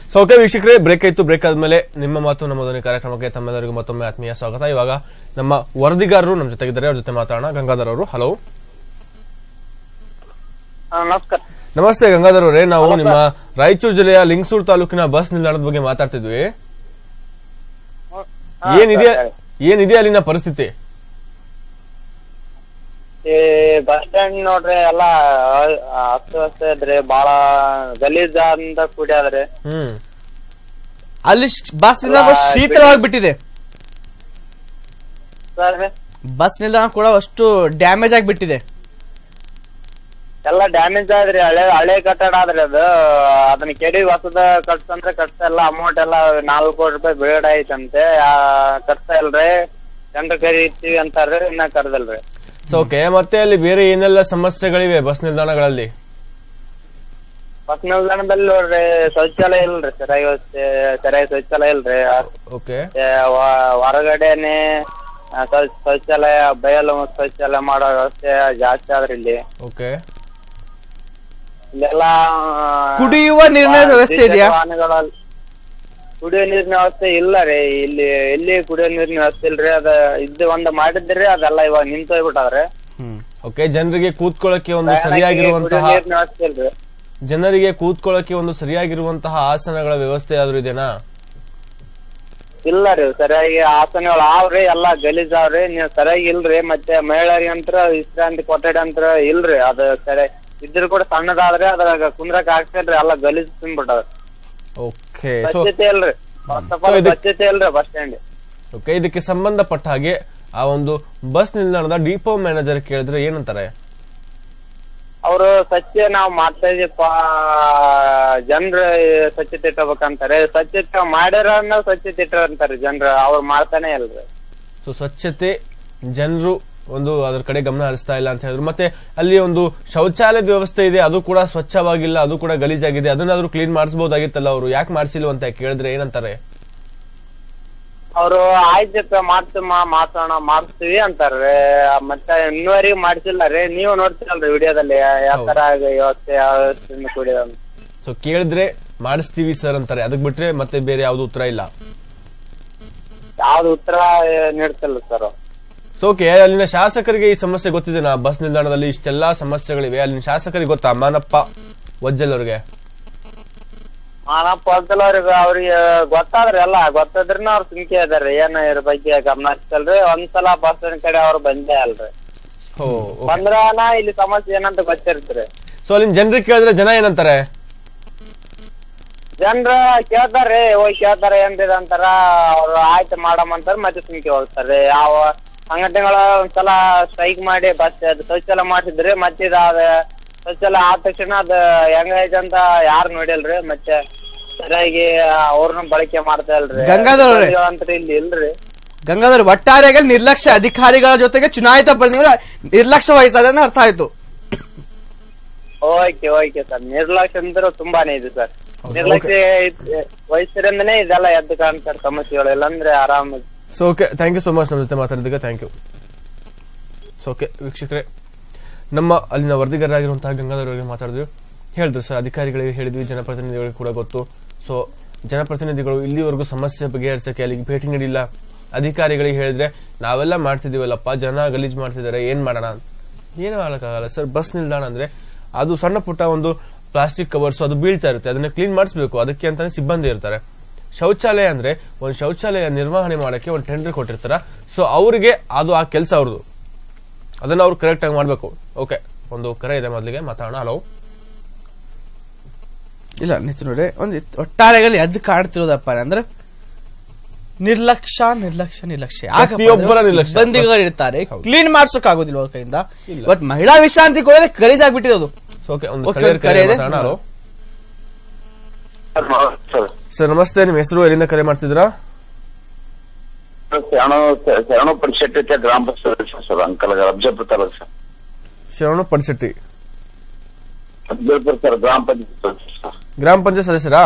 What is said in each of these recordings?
So okay ವೀಕ್ಷಕರೇ break ಆಯ್ತು break ಆದ್ಮೇಲೆ ನಿಮ್ಮ ಮಾತು ನಮ್ಮ ಧ್ವನಿ ಕಾರ್ಯಕ್ರಮಕ್ಕೆ ತಮ್ಮೆಲ್ಲರಿಗೂ ಮತ್ತೊಮ್ಮೆ ಆತ್ಮೀಯ ಸ್ವಾಗತ ಇವಾಗ ನಮ್ಮ ವರದಿಗಾರರು ನಮ್ಮ ಜೊತೆಗಿದ್ದಾರೆ ಅವ್ರ ಜೊತೆ ಮಾತಾಡೋಣ ಗಂಗಾಧರ್ ಅವರು ಹಲೋ ನಮಸ್ಕಾರ ನಮಸ್ತೆ ಗಂಗಾಧರ್ ಅವರೇ ನಾವು ನಿಮ್ಮ ರಾಯಚೂರು ಜಿಲ್ಲೆಯ ಲಿಂಗಸೂರು ತಾಲೂಕಿನ ಬಸ್ ನಿಲ್ದಾಣದ ಬಗ್ಗೆ ಮಾತಾಡ್ತಿದ್ವಿ ಏನಿದೆ ಏನಿದೆ ಅಲ್ಲಿನ ಪರಿಸ್ಥಿತಿ ಈ ಬಸ್ ಸ್ಟ್ಯಾಂಡ್ ನೋಡ್ರಿ ಎಲ್ಲಾ ಅಸ್ತವ್ಯಸ್ತ ಇದ್ರಿ ಬಾಳ ಗಲೀಜಾದಿಂದ ಕೂಡ್ಯಾದ್ರಿ ಹ್ಮ್ ಅಲ್ಲಿ ಶ್- ಬಸ್ ನಿಲ್ದಾಣ ಶೀತಲವಾಗಿಬಿಟ್ಟಿದೆ ಸರ್ ಬಸ್ ನಿಲ್ದಾಣ ಕೂಡ ಅಷ್ಟು ಡ್ಯಾಮೇಜ್ ಆಗಿಬಿಟ್ಟಿದೆ ಎಲ್ಲಾ ಡ್ಯಾಮೇಜ್ ಆದ್ರಿ ಹಳೆ ಹಳೆ ಕಟ್ಟಡ ಆದ್ರಿ ಅದು ಅದನ್ನ ಕೆಡಿ ಹೊಸದ ಕಟ್ಸಂದ್ರೆ ಕಟ್ತಾ ಇಲ್ಲ ಅಮೌಂಟ್ ಎಲ್ಲ ನಾಲ್ಕು ಕೋಟಿ ರೂಪಾಯಿ ಬೇಡ ಐತಂತೆ ಆ, ಕಟ್ತಾ ಇಲ್ರಿ ಜನರು ಕರೀತೀವಿ ಅಂತಾರ್ರಿ ಇನ್ನ ಕರ್ದಲ್ರಿ ಸೊ ಓಕೆ ಮತ್ತೆ ಅಲ್ಲಿ ಬೇರೆ ಏನೆಲ್ಲ ಸಮಸ್ಯೆಗಳಿವೆ ಬಸ್ ನಿಲ್ದಾಣಗಳಲ್ಲಿ ಬಸ್ ನಿಲ್ದಾಣದಲ್ಲಿ ನೋಡ್ರಿ ಶೌಚಾಲಯ ಇಲ್ರಿ ಸರಿಯಾಗಿ ವ್ಯವಸ್ಥೆ ಸರಿಯಾಗಿ ಶೌಚಾಲಯ ಇಲ್ರಿ ಓಕೆ ಮತ್ತೆ ವ- ಹೊರಗಡೆನೆ ಆ, ಶೌಚ- ಶೌಚಾಲಯ ಬಯಲು ಶೌಚಾಲಯ ಮಾಡೋ ವ್ಯವಸ್ಥೆ ಜಾಸ್ತಿ ಆದ್ರಿ ಇಲ್ಲಿ ಓಕೆ ಇಲ್ಲೆಲ್ಲ ಕುಡಿಯುವ ನೀರಿನ ವ್ಯವಸ್ಥೆ ಇದೆಯಾ ವಾಹನಗಳಲ್ಲಿ ಕುಡಿಯೋ ನೀರಿನ ವ್ಯವಸ್ಥೆ ಇಲ್ಲ ರೀ ಇಲ್ಲಿ ಎಲ್ಲಿ ಕುಡಿಯೋ ನೀರಿನ ವ್ಯವಸ್ಥೆ ಇಲ್ರಿ ಅದ ಇದು ಒಂದ್ ಮಾಡಿದ್ರಿ ಅದೆಲ್ಲ ಇವಾಗ ನಿಂತು ಹೋಗ್ಬಿಟ್ಟದ್ರಿ ಓಕೆ ಜನರಿಗೆ ಕೂತ್ಕೊಳ್ಳಕ್ಕೆ ಒಂದು ಕುಡಿಯೋ ಸರಿಯಾಗಿರುವಂತಹ ನೀರಿನ ವ್ಯವಸ್ಥೆ ಇಲ್ರಿ ಜನರಿಗೆ ಕೂತ್ಕೊಳ್ಳಕ್ಕೆ ಒಂದು ಸರಿಯಾಗಿರುವಂತಹ ಆಸನಗಳ ವ್ಯವಸ್ಥೆ ಆದ್ರೂ ಇದೆನಾ ಇಲ್ಲ ರೀ ಸರಿಯಾಗಿ ಆಸನಗಳು ಆವ್ರಿ ಎಲ್ಲಾ ಗಲೀಜ್ ಆವ್ರಿ ನೀವ್ ಸರಿಯಾಗಿ ಇಲ್ರಿ ಮತ್ತೆ ಮಹಿಳೆಯರಿಗೆ ಅಂತ ವಿಶ್ರಾಂತಿ ಕೊಠಡಿ ಅಂತ ಇಲ್ರಿ ಅದು ಸರಿ ಇದ್ರ ಕೂಡ ಸಣ್ಣದಾದ್ರೆ ಅದ್ರಾಗ ಕುಂದ್ರಕ್ ಆಗ್ತಿಲ್ರಿ ಎಲ್ಲಾ ಗಲೀಜ್ ತುಂಬಿಟ್ಟದ ಓಕೆ ಸೊ ಸ್ವಚ್ಛತೆ ಇಲ್ರಿ ಫಸ್ಟ್ ಆಫ್ ಆಲ್ So ಇದಕ್- ಸ್ವಚ್ಛತೆ ಇಲ್ರಿ ಬಸ್ ಸ್ಟ್ಯಾಂಡ್ ಓಕೆ ಇದಕ್ಕೆ ಸಂಬಂಧಪಟ್ಟ ಹಾಗೆ ಆ ಒಂದು ಬಸ್ ನಿಲ್ದಾಣದ ಡಿಪೋ ಮ್ಯಾನೇಜರ್ ಕೇಳಿದ್ರೆ ಏನಂತಾರೆ ಅವರು ಸ್ವಚ್ಛ ನಾವ್ ಮಾಡ್ತಾ ಇದೀಪ ಜನರು ಸ್ವಚ್ಛತೆ ಇಟ್ಕೋಬೇಕಂತಾರೆ ಸ್ವಚ್ಛತೆ ಮಾಡ್ಯಾರನ್ನ ಸ್ವಚ್ಛತೆ ಇಟ್ಟಾರ ಅಂತಾರೆ ಜನರು ಅವ್ರು ಮಾಡ್ತಾನೆ ಇಲ್ರಿ ಸೊ ಸ್ವಚ್ಛತೆ ಜನರು ಒಂದು ಅದ್ರ ಕಡೆ ಗಮನ ಹರಿಸ್ತಾ ಇಲ್ಲ ಅಂತ ಹೇಳಿದ್ರು ಮತ್ತೆ ಅಲ್ಲಿ ಒಂದು ಶೌಚಾಲಯದ ವ್ಯವಸ್ಥೆ ಇದೆ ಅದು ಕೂಡ ಸ್ವಚ್ಛವಾಗಿಲ್ಲ ಅದು ಕೂಡ ಗಲೀಜಾಗಿದೆ ಅದನ್ನಾದ್ರೂ ಕ್ಲೀನ್ ಮಾಡಿಸಬಹುದಾಗಿತ್ತಲ್ಲ ಅವರು ಯಾಕೆ ಮಾಡಿಸಿಲ್ವ ಅಂತ ಕೇಳಿದ್ರೆ ಏನಂತಾರೆ ಅವರು ಆಯ್ತಪ್ಪ ಮಾಡ್ತೀಮ ಮಾತಾಡೋಣ ಮಾಡಿಸ್ತೀವಿ ಅಂತಾರ್ರಿ ಮತ್ತೆ ಇನ್ನುವರೆಗೆ ಮಾಡ್ಸಿಲ್ಲ ರೀ ನೀವು ನೋಡ್ತೀರಲ್ರಿ ವಿಡಿಯೋದಲ್ಲಿ ಯಾವ ತರ ವ್ಯವಸ್ಥೆ ಯಾವ ವ್ಯವಸ್ಥೆಯಿಂದ ಕೂಡಿದ ಅಂತ. ಸೊ ಕೇಳಿದ್ರೆ ಮಾಡಿಸ್ತೀವಿ ಸರ್ ಅಂತಾರೆ ಅದಕ್ಕೆ ಬಿಟ್ರೆ ಮತ್ತೆ ಬೇರೆ ಯಾವ್ದು ಉತ್ತರ ಇಲ್ಲ ಯಾವ್ದು ಉತ್ತರ ನೀಡ್ತಿಲ್ಲ ಸರ್ ಸೊ ಓಕೆ ಅಲ್ಲಿನ ಶಾಸಕರಿಗೆ ಈ ಸಮಸ್ಯೆ ಗೊತ್ತಿದೆ ನಾ ಬಸ್ ನಿಲ್ದಾಣದಲ್ಲಿ ಇಷ್ಟೆಲ್ಲಾ ಸಮಸ್ಯೆಗಳಿವೆ ಅಲ್ಲಿನ ಶಾಸಕರಿಗೆ ಗೊತ್ತಾ ಮಾನಪ್ಪ ವಜ್ಜಲ್ ಅವ್ರಿಗೆ ಮಾನಪ್ಪ ಅವ್ರಿಗೆ ಅವ್ರಿಗೆ ಗೊತ್ತಾದ್ರಿ ಎಲ್ಲ ಗೊತ್ತಾದ್ರನ ಅವ್ರ ಸುಮ್ಕೆ ಇದಾರ್ರಿ ಏನ್ ಇದ್ರ ಬಗ್ಗೆ ಗಮನ ಹಚ್ಚಲ್ರಿ ಒಂದ್ಸಲ ಬಸ್ ಸ್ಟ್ಯಾಂಡ್ ಕಡೆ ಅವ್ರು ಬಂದೇ ಅಲ್ರಿ ಹೋ ಬಂದ್ರನ ಇಲ್ಲಿ ಸಮಸ್ಯೆ ಏನಂತ ಗೊತ್ತಿರ್ತ್ರಿ ಸೊ ಅಲ್ಲಿನ ಜನರಿಗೆ ಕೇಳಿದ್ರೆ ಜನ ಏನಂತಾರೆ ಜನರ ಕೇಳ್ತಾರ್ರಿ ಹೋಗಿ ಕೇಳ್ತಾರ ಏನ್ರಿ ಅಂತಾರ ಅವ್ರು ಆಯ್ತು ಮಾಡಮ್ ಅಂತಾರ ಮತ್ತೆ ಸುಮ್ಕೆ ಹೋಗ್ತಾರ್ರಿ ಯಾವ ಸಂಘಟನೆಗಳ ಒಂದ್ಸಲ ಸ್ಟ್ರೈಕ್ ಮಾಡಿ ಬಸ್ ಅದು ಶೌಚಾಲಯ ಮಾಡಿಸಿದ್ರಿ ಮತ್ತೆ ಇದಾದ ಶೌಚಾಲಯ ಆದ ತಕ್ಷಣ ಅದ ಹೆಂಗೈತೆ ಅಂತ ಯಾರು ನೋಡಿಲ್ರಿ ಮತ್ತೆ ಸರಿಯಾಗಿ ಅವ್ರನ್ನ ಬಳಕೆ ಮಾಡ್ತಾ ಇಲ್ರಿ ಗಂಗಾಧರ್ ಅವ್ರೆ. ಅಂತ ಇಲ್ಲಿ ಇಲ್ರಿ ಗಂಗಾಧರ್ ಒಟ್ಟಾರೆಯಾಗಿ ನಿರ್ಲಕ್ಷ್ಯ ಅಧಿಕಾರಿಗಳ ಜೊತೆಗೆ ಚುನಾಯಿತ ಪ್ರತಿನಿಧಿಗಳು ನಿರ್ಲಕ್ಷ್ಯ ವಹಿಸ್ತಾರೆ ಅಂತ ಅರ್ಥ ಆಯ್ತು ಓಕೆ ಓಕೆ ಸರ್ ನಿರ್ಲಕ್ಷ್ಯ ಅಂದ್ರೆ ತುಂಬಾನೇ ಇದೆ ಸರ್ ನಿರ್ಲಕ್ಷ್ಯ ಇದ್- ವಹಿಸಿದ್ರಿಂದನೇ ಇದೆಲ್ಲ ಎದ್ದು ಕಾಣ್ತಾರೆ ಸಮಸ್ಯೆಗಳು ಇಲ್ಲಾಂದ್ರೆ ಆರಾಮ so okay thank you so much ನಮ್ಮ ಜೊತೆ ಮಾತಾಡಿದ್ದಕ್ಕೆ ಥ್ಯಾಂಕ್ ಯು ಸೊ ಓಕೆ ವೀಕ್ಷಕರೇ ನಮ್ಮ ಅಲ್ಲಿನ ವರದಿಗಾರರಾಗಿರುವಂತಹ ಗಂಗಾಧರ್ ಅವರಿಗೆ ಮಾತಾಡಿದ್ವಿ ಹೇಳಿದ್ರು ಸರ್ ಅಧಿಕಾರಿಗಳಿಗೆ ಹೇಳಿದ್ವಿ ಜನಪ್ರತಿನಿಧಿಗಳಿಗೆ ಕೂಡ ಗೊತ್ತು ಸೊ ಜನಪ್ರತಿನಿಧಿಗಳು ಇಲ್ಲಿವರೆಗೂ ಸಮಸ್ಯೆ ಬಗೆಹರಿಸಕ್ಕೆ ಅಲ್ಲಿಗೆ ಭೇಟಿ ನೀಡಿಲ್ಲ ಅಧಿಕಾರಿಗಳಿಗೆ ಹೇಳಿದ್ರೆ ನಾವೆಲ್ಲ ಮಾಡ್ತಿದೀವಲ್ಲಪ್ಪ ಜನ ಗಲೀಜ್ ಮಾಡ್ತಿದ್ದಾರೆ ಏನ್ ಮಾಡೋಣ ಏನು ಮಾಡೋಕ್ಕಾಗಲ್ಲ ಸರ್ ಬಸ್ ನಿಲ್ದಾಣ ಅಂದ್ರೆ ಅದು ಸಣ್ಣ ಪುಟ್ಟ ಒಂದು ಪ್ಲಾಸ್ಟಿಕ್ ಕವರ್ಸ್ ಅದು ಬೀಳ್ತಾ ಇರುತ್ತೆ ಅದನ್ನ ಕ್ಲೀನ್ ಮಾಡಿಸ್ಬೇಕು ಅದಕ್ಕೆ ಅಂತಾನೆ ಸಿಬ್ಬಂದಿ ಇರ್ತಾರೆ ಶೌಚಾಲಯ ಅಂದ್ರೆ ಒಂದು ಶೌಚಾಲಯ ನಿರ್ವಹಣೆ ಮಾಡಕ್ಕೆ ಒಂದು ಟೆಂಡರ್ ಕೊಟ್ಟಿರ್ತಾರ ಸೊ ಅವರಿಗೆ ಅದು ಆ ಕೆಲಸ ಅವ್ರದ್ದು ಅದನ್ನ ಅವ್ರು ಕರೆಕ್ಟ್ ಆಗಿ ಮಾಡ್ಬೇಕು ಓಕೆ ಒಂದು ಕರೆ ಇದೆ ಮೊದಲಿಗೆ ಮಾತಾಡೋಣ ಹಲೋ ಇಲ್ಲ ನಿತಿನ್ ನೋಡ್ರಿ ಒಂದು ಒಟ್ಟಾರೆಯಾಗಿ ಎದ್ದು ಕಾಡ್ತಿರೋದಪ್ಪ ಅಂದ್ರೆ ನಿರ್ಲಕ್ಷ್ಯ ನಿರ್ಲಕ್ಷ್ಯ ನಿರ್ಲಕ್ಷ್ಯ ಯಾಕಪ್ಪ ಪ್ರತಿಯೊಬ್ಬರ ಅಂದ್ರೆ ನಿರ್ಲಕ್ಷ್ಯ. ಸಿಬ್ಬಂದಿಗಳು ಇರ್ತಾರೆ ಕ್ಲೀನ್ ಮಾಡ್ಸಕ್ ಆಗೋದಿಲ್ಲ ಅವ್ರ ಕೈಯಿಂದ ಬಟ್ ಮಹಿಳಾ ವಿಶ್ರಾಂತಿ ಕೂಡ ಗಲೀಜ್ ಆಗ್ಬಿಟ್ಟಿದೆ ಅದು ಸೊ ಓಕೆ ಒಂದು Okay, ಸ್ಥಳೀಯರ ಒಂದು ಕರೆ ಕರೆ ಇದೆ. ಮಾತಾಡೋಣ ಹಲೋ ಸರ್ ನಮಸ್ತೆ ನಿಮ್ಮ ಹೆಸರು ಎಲ್ಲಿಂದ ಕರೆ ಮಾಡ್ತಿದ್ರಾ ಶರಣು ಶರಣು ಪರಿಷತ್ ಐತೆ ಗ್ರಾಮ panchayat sir uncle Afzalpur taluk sir Sharanu Padshetti ಅಬ್ಜಾಪುರ sir ಗ್ರಾಮ ಪಂಚಾಯತ್ ಸರ್ ಗ್ರಾಮ ಪಂಚಾಯತ್ ಸದಸ್ಯರಾ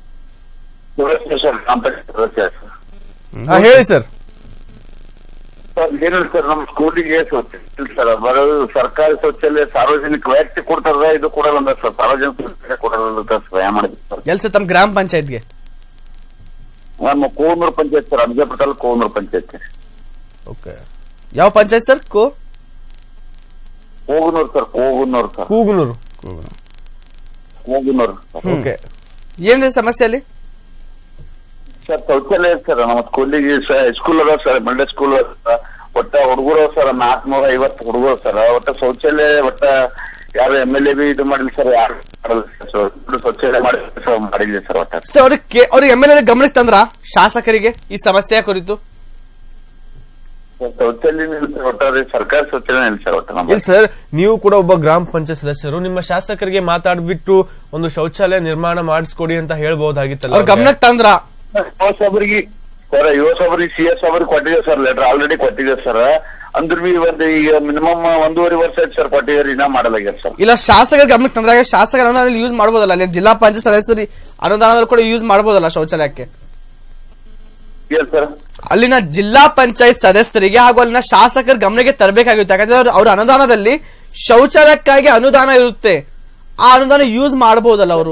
ಸರ್ ಗ್ರಾಮ ಪಂಚಾಯತ್ ಸದಸ್ಯ ಸರ್ ಹಾ ಹೇಳಿ ಸರ್ ಸರ್ ಏನಿಲ್ಲ ಸರ್ ನಮ್ಮ ಸ್ಕೂಲಿಗೆ ಶೌಚಾಲಯ ಸರ್ ಬರೋದು ಸರ್ಕಾರಿ ಶೌಚಾಲಯ ಸಾರ್ವಜನಿಕ ವ್ಯಕ್ತಿ ಕೊಡ್ತಾರ ಇದು ಕೊಡಲ್ಲ ಸರ್ ಸಾರ್ವಜನಿಕ ಶೌಚಾಲಯ ಕೊಡಲ್ಲ ಸರ್ ಏನ್ ಮಾಡಿದ್ವಿ ಸರ್ ಎಲ್ ಸರ್ ತಮ್ಮ ಗ್ರಾಮ ಪಂಚಾಯತ್ಗೆ ನಮ್ಮ ಕೋನೂರು ಪಂಚಾಯತ್ ಸರ್ ಅಬ್ಜಾಪುರ ತಾಲೂಕು ಕೋನೂರು ಪಂಚಾಯತ್ ಓಕೆ ಯಾವ ಪಂಚಾಯತ್ ಸರ್ ಕೋ Koganur sir Koganur sir Kugunur Koganur sir okay ಏನಿದೆ ಸಮಸ್ಯೆ ಅಲ್ಲಿ ಸರ್ ಶೌಚಾಲಯ ಸರ್ ನಮ್ಮ ಸ್ಕೂಲಿಗೆ ಸ್ಕೂಲ್ ಅದ ಸರ್ ಮಂಡ್ಯ ಸ್ಕೂಲ್ ಒಟ್ಟ ಹುಡುಗರು ಸರ್ ನಾಲ್ಕನೂರ ಐವತ್ತು ಹುಡುಗರು ಸರ್ ಒಟ್ಟ ಶೌಚಾಲಯ ಒಟ್ಟ ಯಾರು ಎಮ್ ಎಲ್ ಎ ಬಿ ಇದು ಮಾಡಿಲ್ಲ ಸರ್ ಯಾರು ಮಾಡಲ್ಲ ಸರ್ ಶೌಚಾಲಯ ಮಾಡಿ ಸರ್ ಮಾಡಿಲ್ಲ ಸರ್ ಒಟ್ಟ ಸರ್ ಅವ್ರಿಗೆ ಅವ್ರಿಗೆ ಎಮ್ ಎಲ್ ಎ ಗಮನಕ್ಕೆ ತಂದ್ರ ಶಾಸಕರಿಗೆ ಈ ಸಮಸ್ಯೆಯ ಕುರಿತು ಸರ್ ಶೌಚಾಲಯ ಇಲ್ಲ ಸರ್ ಒಟ್ಟಾರೆ ಸರ್ಕಾರಿ ಶೌಚಾಲಯ ಇಲ್ಲ ಸರ್ ಒಟ್ಟ ನಮ್ಮ ಇಲ್ಲ ಸರ್ ನೀವು ಕೂಡ ಒಬ್ಬ ಗ್ರಾಮ ಪಂಚಾಯತ್ ಸದಸ್ಯರು ನಿಮ್ಮ ಶಾಸಕರಿಗೆ ಮಾತಾಡ್ಬಿಟ್ಟು ಒಂದು ಶೌಚಾಲಯ ನಿರ್ಮಾಣ ಮಾಡಿಸ್ಕೊಡಿ ಅಂತ ಹೇಳ್ಬಹುದಾಗಿತ್ತಲ್ಲ ಅವ್ರ ಗಮನಕ್ಕೆ ತಂದ್ರ ಯುವ ಸಾಬ್ರಿಗೆ ಸರ್ ಯುವ ಸಾಬ್ರಿಗೆ ಸಿ ಎಸ್ ಅವ್ರಿಗೆ ಕೊಟ್ಟಿದೆ ಸರ್ ಲೆಟರ್ ಆಲ್ರೆಡಿ ಕೊಟ್ಟಿದೆ ಸರ್ ಅಂದ್ರ ಬಿ ಒಂದು ಈಗ ಮಿನಿಮಮ್ ಒಂದೂವರೆ ವರ್ಷ ಆಯ್ತು ಸರ್ ಕೊಟ್ಟಿದ್ದಾರೆ ಇನ್ನ ಮಾಡಲಾಗ್ಯಾರ ಸರ್ ಇಲ್ಲ ಶಾಸಕರ ಗಮನಕ್ಕೆ ತಂದ್ರಾಗ ಶಾಸಕರ ಅನುದಾನದಲ್ಲಿ ಯೂಸ್ ಮಾಡ್ಬೋದಲ್ಲ ಅಲ್ಲಿ ಜಿಲ್ಲಾ ಪಂಚಾಯತ್ ಸದಸ್ಯರು ಅನುದಾನದಲ್ಲಿ ಕೂಡ ಯೂಸ್ ಮಾಡ್ಬೋದಲ್ಲ ಶೌಚಾಲಯಕ್ಕೆ ಏನ್ ಸರ್ ಅಲ್ಲಿನ ಜಿಲ್ಲಾ ಪಂಚಾಯತ್ ಸದಸ್ಯರಿಗೆ ಹಾಗೂ ಅಲ್ಲಿನ ಶಾಸಕರ ಗಮನಕ್ಕೆ ತರಬೇಕಾಗಿರುತ್ತೆ ಯಾಕಂದ್ರೆ ಅವ್ರ- ಅವ್ರ ಅನುದಾನದಲ್ಲಿ ಶೌಚಾಲಯಕ್ಕಾಗಿ ಅನುದಾನ ಇರುತ್ತೆ ಆ ಅನುದಾನ ಯೂಸ್ ಮಾಡಬಹುದಲ್ಲ ಅವರು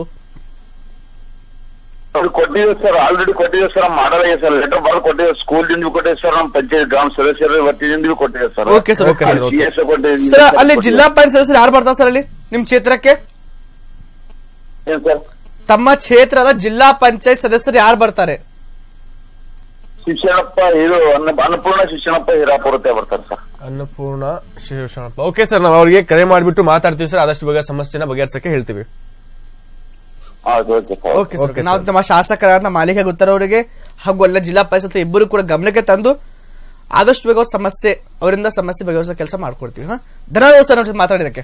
ಅವ್ರು ಕೊಟ್ಟಿದೆ ಸರ್ ಆಲ್ರೆಡಿ ಕೊಟ್ಟಿದೆ ಸರ್ ಮಾಡಲಾಗಿದೆ ಸರ್ ಲೆಟರ್ ಬರೆದು ಕೊಟ್ಟಿದೆ ಸ್ಕೂಲ್ ದಿಂದ ಕೊಟ್ಟಿದೆ ಸರ್ ನಮ್ಮ ಪಂಚಾಯತ್ ಗ್ರಾಮ ಸದಸ್ಯರ ವತಿಯಿಂದ ಕೊಟ್ಟಿದೆ sir okay sir okay sir, okay. CS ಕೊಟ್ಟಿದೆ ಸರ್ ಅಲ್ಲಿ ಜಿಲ್ಲಾ ಪಂಚಾಯತ್ ಸದಸ್ಯರು ಯಾರು ಬರ್ತಾರೆ ಸರ್ ಅಲ್ಲಿ ನಿಮ್ ಕ್ಷೇತ್ರಕ್ಕೆ ಏನ್ ಸರ್ ತಮ್ಮ ಕ್ಷೇತ್ರದ ಜಿಲ್ಲಾ ಪಂಚಾಯತ್ ಸದಸ್ಯರು ಯಾರು ಬರ್ತಾರೆ ಶಿಕ್ಷಣಪ್ಪ ಇದು ಅನ್ನ ಅನ್ನಪೂರ್ಣ ಶಿಕ್ಷಣಪ್ಪ ಹಿರಾಪುರತೆ ಬರ್ತಾರೆ sir Annapurna Shivasharanappa okay sir ನಾವು ಅವರಿಗೆ ಕರೆ ಮಾಡಿಬಿಟ್ಟು ಮಾತಾಡ್ತೀವಿ ಸರ್ ಆದಷ್ಟು ಬೇಗ ಸಮಸ್ಯೆನ ಬಗೆಹರಿಸಕ್ಕೆ ಹೇಳ್ತೀವಿ ಹೌದು okay sir okay sir Okay, ನಾವು ನಮ್ಮ ಶಾಸಕರಾದ ಮಾಲಿಕ ಗೊತ್ತರವರಿಗೆ ಹಾಗೂ ಎಲ್ಲ ಜಿಲ್ಲಾ ಪಂಚಾಯತ್ ಇಬ್ಬರು ಕೂಡ ಗಮನಕ್ಕೆ ತಂದು ಆದಷ್ಟು ಬೇಗ ಅವ್ರ ಸಮಸ್ಯೆ ಅವರಿಂದ ಸಮಸ್ಯೆ ಬಗೆಹರಿಸೋ ಕೆಲಸ ಮಾಡ್ಕೊಡ್ತೀವಿ ಹಾ ಧನ್ಯವಾದ ಸರ್ ನಮ್ಮ ಜೊತೆ ಮಾತಾಡಿದಕ್ಕೆ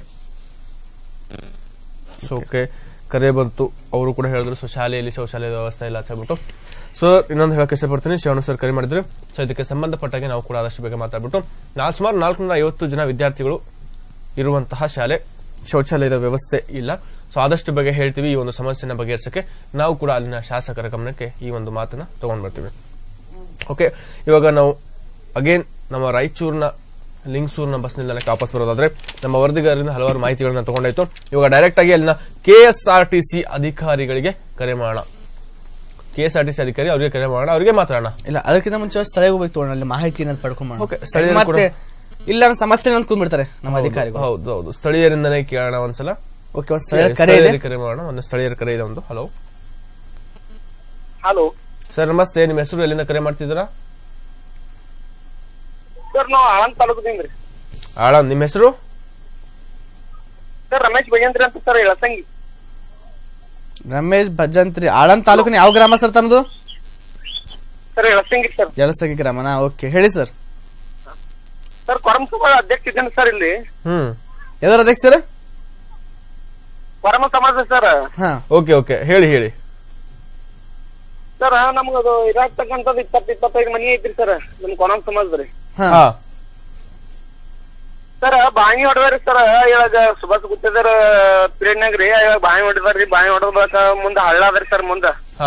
ಸೊ ಓಕೆ ಕರೆ ಬಂತು ಅವರು ಕೂಡ ಹೇಳಿದ್ರು ಸೊ ಶಾಲೆಯಲ್ಲಿ ಶೌಚಾಲಯದ ವ್ಯವಸ್ಥೆ ಇಲ್ಲ ಅಂತ ಹೇಳ್ಬಿಟ್ಟು ಸೊ ಇನ್ನೊಂದು ಹೇಳಕ್ಕೆ ಇಷ್ಟಪಡ್ತೀನಿ ಶಿವಣ್ಣ ಸರ್ ಕರೆ ಮಾಡಿದ್ರು ಸೊ ಇದಕ್ಕೆ ಸಂಬಂಧಪಟ್ಟಾಗೆ ನಾವು ಕೂಡ ಆದಷ್ಟು ಬೇಗ ಮಾತಾಡ್ಬಿಟ್ಟು ನಾಲ್ಕು ಸುಮಾರು ನಾಲ್ಕುನೂರ ಐವತ್ತು ಜನ ವಿದ್ಯಾರ್ಥಿಗಳು ಇರುವಂತಹ ಶಾಲೆ ಶೌಚಾಲಯದ ವ್ಯವಸ್ಥೆ ಇಲ್ಲ ಸೊ ಆದಷ್ಟು ಬೇಗ ಹೇಳ್ತೀವಿ ಈ ಒಂದು ಸಮಸ್ಯೆನ ಬಗೆಹರಿಸಕ್ಕೆ ನಾವು ಕೂಡ ಅಲ್ಲಿನ ಶಾಸಕರ ಗಮನಕ್ಕೆ ಈ ಒಂದು ಮಾತನ್ನ ತಗೊಂಡ್ ಬರ್ತೀವಿ ಓಕೆ ಇವಾಗ ನಾವು ಅಗೇನ್ ನಮ್ಮ ರಾಯಚೂರಿನ ಲಿಂಗ್ಸೂರ್ನ ಬಸ್ ನಿಲ್ದಾಣಕ್ಕೆ ವಾಪಸ್ ಬರೋದಾದ್ರೆ ನಮ್ಮ ವರದಿಗಾರರಿಂದ ಹಲವಾರು ಮಾಹಿತಿಗಳನ್ನ ತಗೊಂಡಾಯ್ತು ಇವಾಗ ಡೈರೆಕ್ಟ್ ಆಗಿ ಅಲ್ಲಿನ K S R T C ಅಧಿಕಾರಿಗಳಿಗೆ ಕರೆ ಮಾಡೋಣ K S R T C ಅಧಿಕಾರಿ ಅವರಿಗೆ ಕರೆ ಮಾಡೋಣ ಅವರಿಗೆ ಮಾತಾಡೋಣ ಇಲ್ಲ ಅದಕ್ಕಿಂತ ಮುಂಚೆ ಸ್ಥಳಕ್ಕೆ ಹೋಗ್ಬೇಕು ತೋಣ ಅಲ್ಲಿ ಮಾಹಿತಿ ಏನಾದ್ರು ಪಡ್ಕೊಂಡ್ Okay, ಸ್ಥಳೀಯರು ಮತ್ತೆ ಇಲ್ಲ ನನ್ನ ಸಮಸ್ಯೆ ಅಂತ ಕೂತ್ಬಿಡ್ತಾರೆ ನಮ್ಮ ಅಧಿಕಾರಿಗಳು ಹೌದು ಹೌದು ಸ್ಥಳೀಯರಿಂದನೇ ಕೇಳೋಣ ಒಂದ್ಸಲ ಓಕೆ ಒಂದು ಸ್ಥಳೀಯರ ಕರೆ ಇದೆ ಸ್ಥಳೀಯರಿಗೆ ಕರೆ ಮಾಡೋಣ ಒಂದು ಸ್ಥಳೀಯರ ಕರೆ ಇದೆ ಒಂದು ಹಲೋ ಹಲೋ ಸರ್ ನಮಸ್ತೆ ನಿಮ್ಮ ಹೆಸರು ಎಲ್ಲಿಂದ ಕರೆ ಮಾಡ್ತಿದ್ದೀರಾ ಸರ್ ನಾವು ಆಳಂದ್ ತಾಲೂಕದಿಂದ ರೀ ಆಳಂದ್ ನಿಮ್ಮ ಹೆಸರು ಸರ್ ರಮೇಶ್ ಭಜಂತ್ರಿ ಅಂತ ಸರ್ ಇಳಸಂಗಿ ರಮೇಶ್ ಭಜಂತ್ರಿ ಆಳಂದ್ ತಾಲೂಕಿನ ಯಾವ ಗ್ರಾಮ ಸರ್ ತಮ್ಮದು ಸರ್ ಇಳಸಂಗಿ ಸರ್ ಜಲಸಂಗಿ ಗ್ರಾಮನಾ ಓಕೆ ಹೇಳಿ ಸರ್ ಸರ್ ಕೊರಮ ಸಮಾಜ ಅಧ್ಯಕ್ಷ ಇದ್ದೇನೆ ಸರ್ ಇಲ್ಲಿ ಹ್ಮ್ ಯಾವ್ದಾರ ಅಧ್ಯಕ್ಷ ಸರ್ ಕೊರಮ ಸಮಾಜ ಸರ್ ಹಾ ಓಕೆ ಓಕೆ ಹೇಳಿ ಹೇಳಿ ಸರ್ ನಮ್ಗದು ಇರಾಕ್ತಕ್ಕಂಥದ್ದು ಇಪ್ಪತ್ತು ಇಪ್ಪತ್ತೈದು ಮನಿ ಐತ್ರಿ ಸರ್ ನಮ್ ಕೊರಮ ಸಮಾಜದ್ರಿ ಹಾ ಹಾ ಸರ್ ಬಾವಿ ಹೊಡೆದ್ರಿ ಸರ್ ಇವಾಗ ಸುಭಾಷ್ ಗುತ್ತೇದಾರ ಪೀರಿಯಡ್ನಾಗ ರೀ ಇವಾಗ ಬಾವಿ ಹೊಡೆದಾರ್ರಿ ಬಾವಿ ಹೊಡೆದ್ಬೇಕ ಮುಂದ ಹಳ್ಳ ಅದ್ರಿ ಸರ್ ಮುಂದ ಹಾ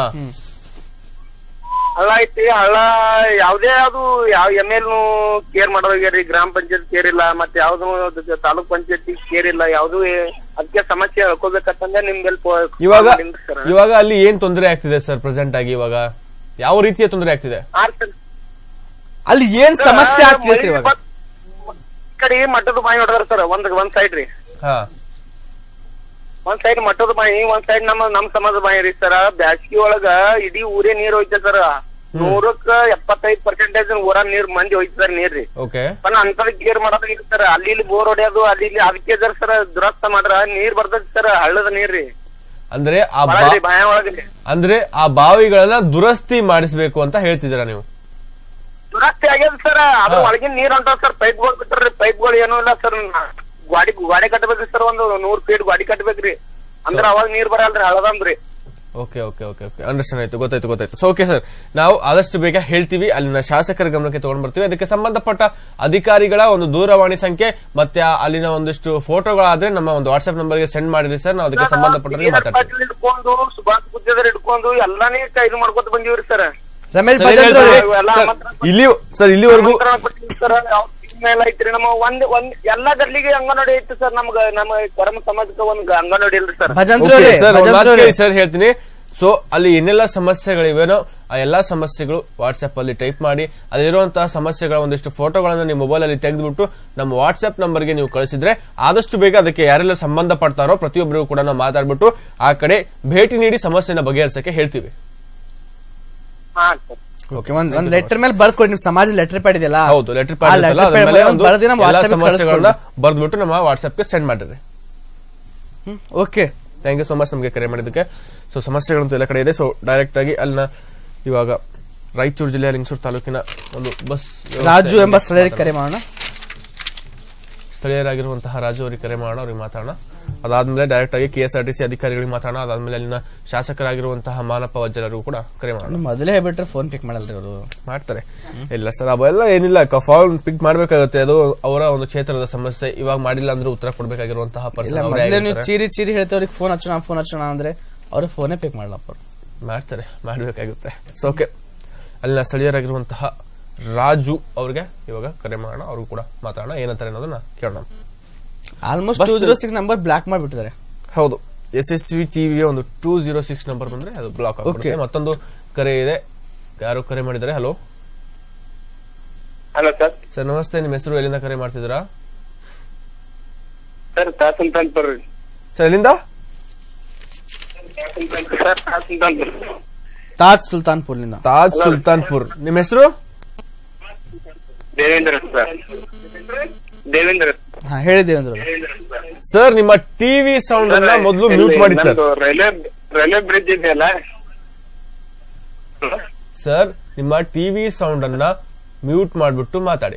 ಹಳ್ಳ ಐತಿ ಹಳ್ಳ ಯಾವ್ದೇ ಅದು ಯಾವ ಎಮ್ ಎಲ್ ಕೇರ್ ಮಾಡೋಗ್ಯಾರಿ ಗ್ರಾಮ ಪಂಚಾಯತ್ ಕೇರ್ ಇಲ್ಲ ಮತ್ತೆ ಯಾವ್ದು ಅದು ತಾಲೂಕ್ ಪಂಚಾಯತಿ ಕೇರ್ ಇಲ್ಲ ಯಾವ್ದು ಅದಕ್ಕೆ ಸಮಸ್ಯೆ ಹೇಳ್ಕೋಬೇಕಂತಂದ್ರೆ ನಿಮ್ಗೆಲ್ ಇವಾಗ ಇವಾಗ ಅಲ್ಲಿ ಏನ್ ತೊಂದರೆ ಆಗ್ತಿದೆ ಸರ್ ಪ್ರೆಸೆಂಟ್ ಆಗಿ ಇವಾಗ ಯಾವ ರೀತಿಯ ತೊಂದರೆ ಆಗ್ತಿದೆ ಅಲ್ಲಿ ಏನ್ ಸಮಸ್ಯೆ ಆಗ್ತಿದೆ ಸರ್ ಇವಾಗ ಕಡೆ ಮಟ್ಟದ ಬಾವಿ ಹೊಡೆದಾರ ಸರ್ ಒಂದ್ ಒಂದ್ ಸೈಡ್ ರೀ ಹಾ ಒಂದ್ ಸೈಡ್ ಮಟ್ಟದ ಬಾಯಿ ಒಂದ್ ಸೈಡ್ ನಮ್ಮ ನಮ್ ಸಮಾಜ ಬಾಯಿ ರೀ ಸರ್ ಬ್ಯಾಸ್ಗಿ ಒಳಗ ಇಡೀ ಊರೇ ನೀರ್ ಹೋಯ್ತ ಸರ್ ನೂರಕ್ಕ ಎಪ್ಪತ್ತೈದ್ ಪರ್ಸೆಂಟೇಜ್ ಊರ ನೀರ್ ಮಂದಿ ಹೋಯ್ತದಾರ ನೀರ್ ರೀ ಓಕೆ पण ಅಂತದ ಕೇರ್ ಮಾಡೋದು ಇಲ್ಲ ಸರ್ ಅಲ್ಲಿ ಇಲ್ಲಿ ಬೋರ್ ಹೊಡೆಯೋದು ಅಲ್ಲಿ ಇಲ್ಲಿ ಅದಕ್ಕೆ ಜರ ಸರ್ ದುರಸ್ತ ಮಾಡ್ರ ನೀರ್ ಬರ್ತದ ಸರ್ ಹಳ್ಳದ ನೀರ್ ರೀ ಅಂದ್ರೆ ಆ ಬಾ ಒಳಗ್ರಿ ಬಾಯ ಒಳಗ್ರಿ ಅಂದ್ರೆ ಆ ಬಾವಿಗಳನ್ನ ದುರಸ್ತಿ ಮಾಡಿಸ್ಬೇಕು ಅಂತ ಹೇಳ್ತಿದ್ದೀರಾ ನೀವು ದುರಸ್ತಿ ಆಗ್ಯದ ಸರ್ ಅದ್ರ ಒಳಗಿನ ನೀರ್ ಹೊಂಟಾವ ಸರ್ ಪೈಪ್ ಗಳು ಬಿಟ್ಟಾರ್ರಿ ಪೈಪ್ ಗಳು ಏನೂ ಇಲ್ಲ ಸರ್ ಗಾಡಿ ಗಾಡಿ ಕಟ್ಬೇಕ್ರಿ ಸರ್ ಒಂದು ನೂರ್ ಫೀಟ್ ಗಾಡಿ ಕಟ್ಬೇಕ್ರಿ ಅಂದ್ರ ಅವಾಗ ನೀರ್ ಬರಲ್ರಿ ಹಳದಂದ್ರಿ okay okay okay okay understand ಆಯ್ತು ಗೊತ್ತಾಯ್ತು ಗೊತ್ತಾಯ್ತು ಸೊ ಓಕೆ ಸರ್ ನಾವು ಆದಷ್ಟು ಬೇಗ ಹೇಳ್ತೀವಿ ಅಲ್ಲಿನ ಶಾಸಕರ ಗಮನಕ್ಕೆ ತಗೊಂಡ್ ಬರ್ತೀವಿ ಅದಕ್ಕೆ ಸಂಬಂಧಪಟ್ಟ ಅಧಿಕಾರಿಗಳ ಒಂದು ದೂರವಾಣಿ ಸಂಖ್ಯೆ ಮತ್ತೆ ಆ ಅಲ್ಲಿನ ಒಂದಿಷ್ಟು ಫೋಟೋಗಳಾದ್ರೆ ನಮ್ಮ ಒಂದು ವಾಟ್ಸ್ಆಪ್ ನಂಬರ್ಗೆ ಸೆಂಡ್ ಮಾಡಿರಿ ಸರ್ ನಾವು ಅದಕ್ಕೆ ಸಂಬಂಧಪಟ್ಟವರಿಗೆ ನೀರ್ ಮಾತಾಡ್ತೀವಿ ಪಾಟೀಲ್ ಹಿಡ್ಕೊಂಡು ಸುಭಾಷ್ ಗುತ್ತೇದಾರ್ ಹಿಡ್ಕೊಂಡು ಎಲ್ಲಾನೇ ಕ- ಇದು ಮಾಡ್ಕೊತ ಬಂದಿವ್ರಿ ಸರ್ ರಮೇಶ್ ಸರ್, ಭಜಂತ್ರಿ ಹೇಳ್ತಾರೆ. ಅವ್ರೆ. ಇವೆಲ್ಲ ಸರ್, ಆಮಂತ್ರಣ- ಇಲ್ಲಿ ಸರ್ ಇಲ್ಲಿವರೆಗೂ ಆಮಂತ್ರಣ ಕೊಟ್ಟಿದ್ದೀವಿ ಸರ್ ಯಾವ ಮೇಲೆ ಐತ್ರಿ ನಮ್ಮ ಒಂದ್ ಒಂದ್ ಎಲ್ಲಾ ಗಲ್ಲಿಗೆ ಅಂಗನವಾಡಿ ಐತಿ ಸರ್ ನಮ್ಗ ನಮ್ಮ ಕರ್ಮ ಸಮಾಜಕ್ಕೆ ಒಂದ್ ಅಂಗನವಾಡಿ ಇಲ್ರಿ ಸರ್ ಭಜಂತ್ರಿ ಓಕೆ ಅವ್ರೆ, ಸರ್ ಒಂದ್ ಭಜಂತ್ರಿ ಮಾತು ಅವ್ರೆ. ಕೇಳಿ ಸರ್ ಹೇಳ್ತೀನಿ ಸೊ ಅಲ್ಲಿ ಏನೆಲ್ಲ ಸಮಸ್ಯೆಗಳಿವೆನೋ ಆ ಎಲ್ಲಾ ಸಮಸ್ಯೆಗಳು ವಾಟ್ಸ್ಆಪ್ ಅಲ್ಲಿ ಟೈಪ್ ಮಾಡಿ ಅಲ್ಲಿರುವಂತಹ ಸಮಸ್ಯೆಗಳ ಒಂದಿಷ್ಟು ಫೋಟೋಗಳನ್ನ ನಿಮ್ಮ ಮೊಬೈಲ್ ಅಲ್ಲಿ ತೆಗೆದುಬಿಟ್ಟು ನಮ್ಮ ವಾಟ್ಸ್ಆಪ್ ನಂಬರ್ಗೆ ನೀವು ಕಳಿಸಿದ್ರೆ ಆದಷ್ಟು ಬೇಗ ಅದಕ್ಕೆ ಯಾರೆಲ್ಲ ಸಂಬಂಧ ಪಡ್ತಾರೋ ಪ್ರತಿಯೊಬ್ಬರಿಗೂ ಕೂಡ ನಾವು ಮಾತಾಡ್ಬಿಟ್ಟು ಆ ಕಡೆ ಭೇಟಿ ನೀಡಿ ಸಮಸ್ಯೆನ ಬಗೆಹರಿಸಕ್ಕೆ ಹೇಳ್ತೀವಿ ಹಾ ಸರ್ ಓಕೆ ಒಂದ್ ಒಂದ್ ಲೆಟರ್ ಮೇಲೆ ಬರ್ದ್ಕೊಡಿ ನಿಮ್ ಸಮಾಜ ಲೆಟರ್ ಪ್ಯಾಡ್ ಇದೆಯಲ್ಲ ಹೌದು ಲೆಟರ್ ಆ letter pad ಮೇಲೆ ಒಂದ್ ಬರ್ದಿ ನಮ್ಮ ಎಲ್ಲ WhatsApp ಗೆ ಸಮಸ್ಯೆಗಳನ್ನ ಕಳಿಸ್ಕೊಡಿ. ಬರ್ದ್ಬಿಟ್ಟು ನಮ್ಮ ವಾಟ್ಸ್ಆಪ್ಗೆ ಸೆಂಡ್ ಮಾಡಿರಿ okay thank you so much ನಮಗೆ ಕರೆ ಮಾಡಿದ್ದಕ್ಕೆ ಸೊ ಸಮಸ್ಯೆಗಳಂತೂ ಎಲ್ಲ ಕಡೆ ಇದೆ ಸೊ ಡೈರೆಕ್ಟ್ ಆಗಿ ಅಲ್ಲಿನ ಇವಾಗ ರಾಯಚೂರು ಜಿಲ್ಲೆಯ ಲಿಂಗಸೂರು ತಾಲೂಕಿನ ಒಂದು ಬಸ್ ವ್ಯವಸ್ಥೆ ರಾಜು ಎಂಬ ಸ್ಥಳೀಯರಿಗೆ ಕರೆ ಮಾಡೋಣ ಸ್ಥಳೀಯರಾಗಿರುವಂತಹ ರಾಜು ಅವರಿಗೆ ಕರೆ ಮಾಡೋಣ ಅವ್ರಿಗೆ ಮಾತಾಡೋಣ ಅದಾದ್ಮೇಲೆ ಡೈರೆಕ್ಟ್ ಆಗಿ K S R T C ಅಧಿಕಾರಿಗಳಿಗೆ ಮಾತಾಡೋಣ ಅದಾದ್ಮೇಲೆ ಅಲ್ಲಿನ ಶಾಸಕರಾಗಿರುವಂತಹ ಮಾನಪ್ಪ ವಜ್ಜಲರಿಗೂ ಕೂಡ ಕರೆ ಮಾಡೋಣ ನೀವು ಮೊದಲೇ ಹೇಳ್ಬಿಟ್ರೆ ಫೋನ್ ಪಿಕ್ ಮಾಡಲ್ರಿ ಅವರು ಮಾಡ್ತಾರೆ ಇಲ್ಲ ಸರ್ ಅವೆಲ್ಲ ಏನಿಲ್ಲ ಫಾರ್ಮ್ ಪಿಕ್ ಮಾಡ್ಬೇಕಾಗುತ್ತೆ ಅದು ಅವರ ಒಂದು ಕ್ಷೇತ್ರದ ಸಮಸ್ಯೆ ಇವಾಗ ಮಾಡಿಲ್ಲ ಅಂದ್ರೆ ಉತ್ತರ ಕೊಡ್ಬೇಕಾಗಿರುವಂತಹ ಇಲ್ಲ ಪರ್ಸನ್ ಮೊದಲೇ ನೀವು ಚೀರಿ ಚೀರಿ ಹೇಳ್ತೇವ್ರಿಗೆ ಫೋನ್ ಹಚ್ಚೋಣ ಫೋನ್ ಹಚ್ಚೋಣ ಅಂದ್ರೆ ಅವ್ರ ಫೋನೇ ಪಿಕ್ ಮಾಡಲಪ್ಪ ಮಾಡ್ತಾರೆ ಮಾಡ್ಬೇಕಾಗುತ್ತೆ ಸೊ ಓಕೆ ಅಲ್ಲಿನ ಸ್ಥಳೀಯರಾಗಿರುವಂತಹ ರಾಜು ಅವ್ರಿಗೆ ಇವಾಗ ಕರೆ ಮಾಡೋಣ ಅವ್ರಿಗೂ ಕೂಡ ಮಾತಾಡೋಣ ಏನಂತಾರೆ ಅನ್ನೋದನ್ನ ಕೇಳೋಣ almost bus two zero six number block ಮಾಡಿಬಿಟ್ಟಿದ್ದಾರೆ ಹೌದು ಎಸ್ ಎಸ್ ವಿ ಟಿವಿಯ ಒಂದು ಟೂ ಜೀರೋ ಸಿಕ್ಸ್ ನಂಬರ್ ಬಂದ್ರೆ ಅದು ಬ್ಲಾಕ್ ಆಗುತ್ತೆ Okay. ಮತ್ತೊಂದು ಕರೆ ಇದೆ ಯಾರು ಕರೆ ಮಾಡಿದ್ದಾರೆ ಹಲೋ ಹಲೋ ಸರ್ ಸರ್ ನಮಸ್ತೆ ನಿಮ್ಮ ಹೆಸರು ಎಲ್ಲಿಂದ ಕರೆ ಮಾಡ್ತಿದ್ದೀರಾ ಸರ್ ತಾಸಂತಾನ್ಪುರ್ ಸರ್ ಎಲ್ಲಿಂದ ಸರ್ ತಾಸಂತಾನ್ಪುರ್ ತಾಜ್ ಸುಲ್ತಾನ್ಪುರ್ನಿಂದ ತಾಜ್ ಸುಲ್ತಾನ್ಪುರ್ ನಿಮ್ಮ ಹೆಸರು ದೇವೇಂದ್ರ ಸರ್ ದೇವೇಂದ್ರ ಹಾ ಹೇಳಿದ್ದೇವೆ ಅಂದ್ರು ಸರ್ ನಿಮ್ಮ ಟಿವಿ ಸೌಂಡ್ ಅನ್ನ ಮೊದಲು ಮ್ಯೂಟ್ ಮಾಡಿ ಸರ್ ರೈಲ್ವೆ ರೈಲ್ವೆ ಬ್ರಿಡ್ಜ್ ಇದೆಯಲ್ಲ ಸರ್ ನಿಮ್ಮ ಟಿವಿ ಸೌಂಡ್ ಅನ್ನ ಮ್ಯೂಟ್ ಮಾಡ್ಬಿಟ್ಟು ಮಾತಾಡಿ